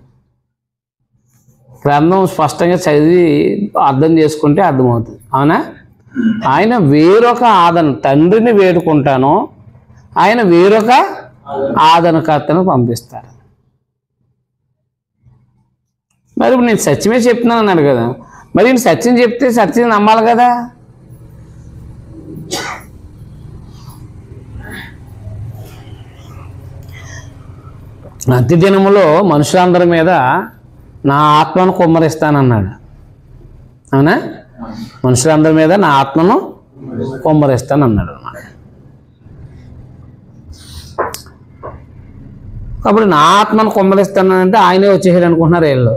గ్రంథం స్పష్టంగా చదివి అర్థం చేసుకుంటే అర్థమవుతుంది అవునా ఆయన వేరొక ఆదరణ తండ్రిని వేడుకుంటాను ఆయన వేరొక ఆదరణకర్తను పంపిస్తాడు మరి ఇప్పుడు నేను సత్యమే చెప్తున్నాను అన్నాడు కదా మరి నేను సత్యం చెప్తే సత్యం నమ్మాలి కదా అంత్య దినములో మనుషులందరి మీద నా ఆత్మను కుమ్మరిస్తానన్నాడు అవునా మనుషులందరి మీద నా ఆత్మను కుమ్మరిస్తానన్నాడు అన్నమాట కాబట్టి నా ఆత్మను కుమ్మరిస్తానంటే ఆయనే వచ్చేసాడు అనుకుంటున్నారు వీళ్ళు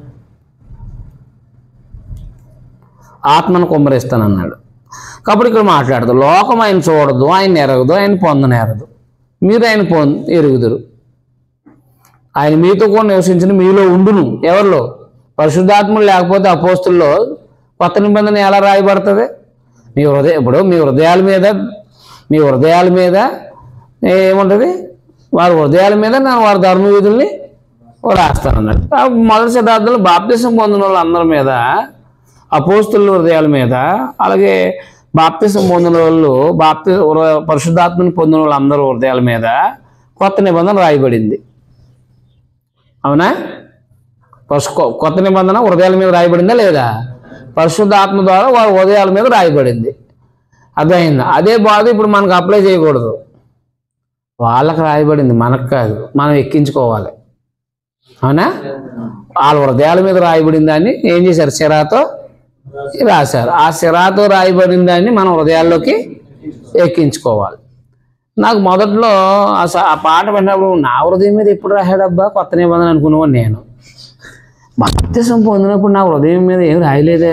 ఆత్మను కుమ్మరిస్తానన్నాడు కాబట్టి ఇక్కడ మాట్లాడదు లోకం ఆయన చూడదు ఆయన ఎరగదు ఆయన పొందనేరదు మీరు ఆయన పొంద ఎరుగుదురు ఆయన మీతో కూడా నివసించిన మీలో ఉండును ఎవరిలో పరిశుద్ధాత్ములు లేకపోతే అపోస్తుల్లో కొత్త నిబంధన ఎలా రాయబడుతుంది మీ హృదయ ఇప్పుడు మీ హృదయాల మీద మీ హృదయాల మీద ఏముంటుంది వారి హృదయాల మీద నేను వారి ధర్మ విధుల్ని రాస్తానన్నాడు ఆ మొదటి శతాబ్దంలో బాప్తిసం పొందిన వాళ్ళందరి మీద అపోస్తుల హృదయాల మీద అలాగే బాప్తిసం పొందిన వాళ్ళు బాప్తి హృ- పరిశుద్ధాత్మని పొందిన వాళ్ళందరూ హృదయాల మీద కొత్త నిబంధన రాయబడింది అవునా పశు కొత్త నిబంధన హృదయాల మీద రాయబడిందా లేదా పరిశుద్ధాత్మ ద్వారా వారి హృదయాల మీద రాయబడింది అర్థమైందా అదే బాధ ఇప్పుడు మనకు అప్లై చేయకూడదు వాళ్ళకి రాయబడింది మనకు కాదు మనం ఎక్కించుకోవాలి అవునా వాళ్ళ హృదయాల మీద రాయబడిన దాన్ని ఏం చేశారు సిరాతో రాశారు ఆ సిరాతో రాయబడిన దాన్ని మనం హృదయాల్లోకి ఎక్కించుకోవాలి నాకు మొదట్లో ఆ స- ఆ పాట విన్నప్పుడు నా హృదయం మీద ఎప్పుడు రాశాడబ్బా కొత్త నిబంధన అనుకునేవాడు నేను బాప్తిసం పొందినప్పుడు నా హృదయం మీద ఏం రాయలేదే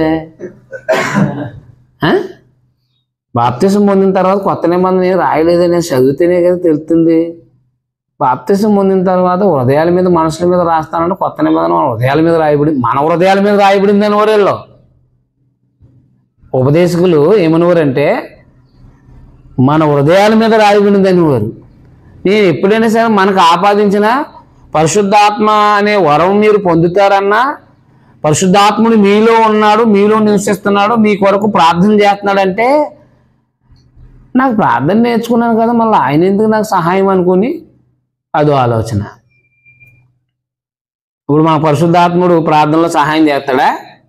ఆ? బాప్తిసం పొందిన తర్వాత కొత్త నిబంధన ఏం రాయలేదే నేను చదివితేనే కదా తెలుస్తుంది బాప్తిసం పొందిన తర్వాత హృదయాల మీద మనసుల మీద రాస్తానంటే కొత్త నిబంధన మన హృదయాల మీద రాయబడింది మన హృదయాల మీద రాయబడింది అని ఊరేళ్ళు ఉపదేశకులు ఏమనేవారంటే మన హృదయాల మీద రాయబడింది అనేవారు నేను ఎప్పుడైనా సరే మనకు ఆపాదించిన పరిశుద్ధాత్మ అనే వరం మీరు పొందుతారన్నా పరిశుద్ధాత్ముడు మీలో ఉన్నాడు మీలో నివసిస్తున్నాడు మీ కొరకు ప్రార్థన చేస్తున్నాడంటే నాకు ప్రార్థన నేర్చుకున్నాను కదా మళ్ళీ ఆయన ఎందుకు నాకు సహాయం అనుకుని అదో ఆలోచన ఇప్పుడు మా పరిశుద్ధాత్ముడు ప్రార్థనలో సహాయం చేస్తాడా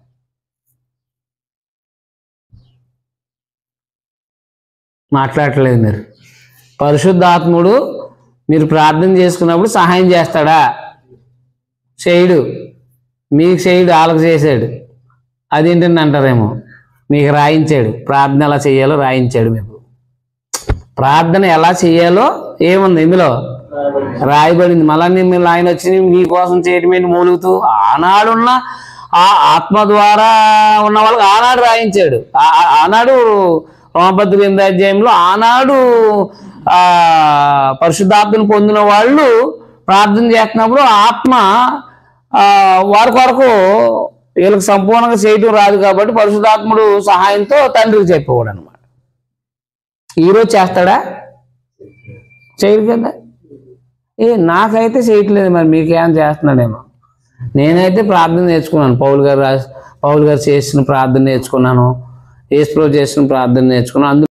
మాట్లాడట్లేదు మీరు పరిశుద్ధాత్ముడు మీరు ప్రార్థన చేసుకున్నప్పుడు సహాయం చేస్తాడా చేయడు మీకు చేయడు వాళ్ళకి చేశాడు అదేంటండి అంటారేమో మీకు రాయించాడు ప్రార్థన ఎలా చేయాలో రాయించాడు మీకు ప్రార్థన ఎలా చేయాలో ఏముంది ఇందులో రాయబడింది మళ్ళీ మీరు ఆయన వచ్చి మీకోసం చేయటం ఏంటి మూలుగుతూ ఆనాడున్న ఆ ఆత్మ ద్వారా ఉన్న వాళ్ళకి ఆనాడు రాయించాడు ఆ- ఆ- ఆనాడు రోమపత్రి ఎనిమిది అధ్యాయంలో ఆనాడు ఆ పరిశుద్ధాత్మను పొందిన వాళ్ళు ప్రార్థన చేస్తున్నప్పుడు ఆత్మ ఆ, వారి కొరకు వీళ్ళకి సంపూర్ణంగా చేయటం రాదు కాబట్టి పరిశుద్ధాత్ముడు సహాయంతో తండ్రికి చెప్పేవాడు అనమాట ఈరోజు చేస్తాడా చేయడు కదా ఏ నాకైతే చేయట్లేదు మరి మీకేం చేస్తున్నాడేమో నేనైతే ప్రార్థన నేర్చుకున్నాను పౌలు గారు రాస్- పౌలు గారు చేసిన ప్రార్థన నేర్చుకున్నాను ఏసుప్రో చేసిన ప్రార్థన నేర్చుకున్నాను అందులో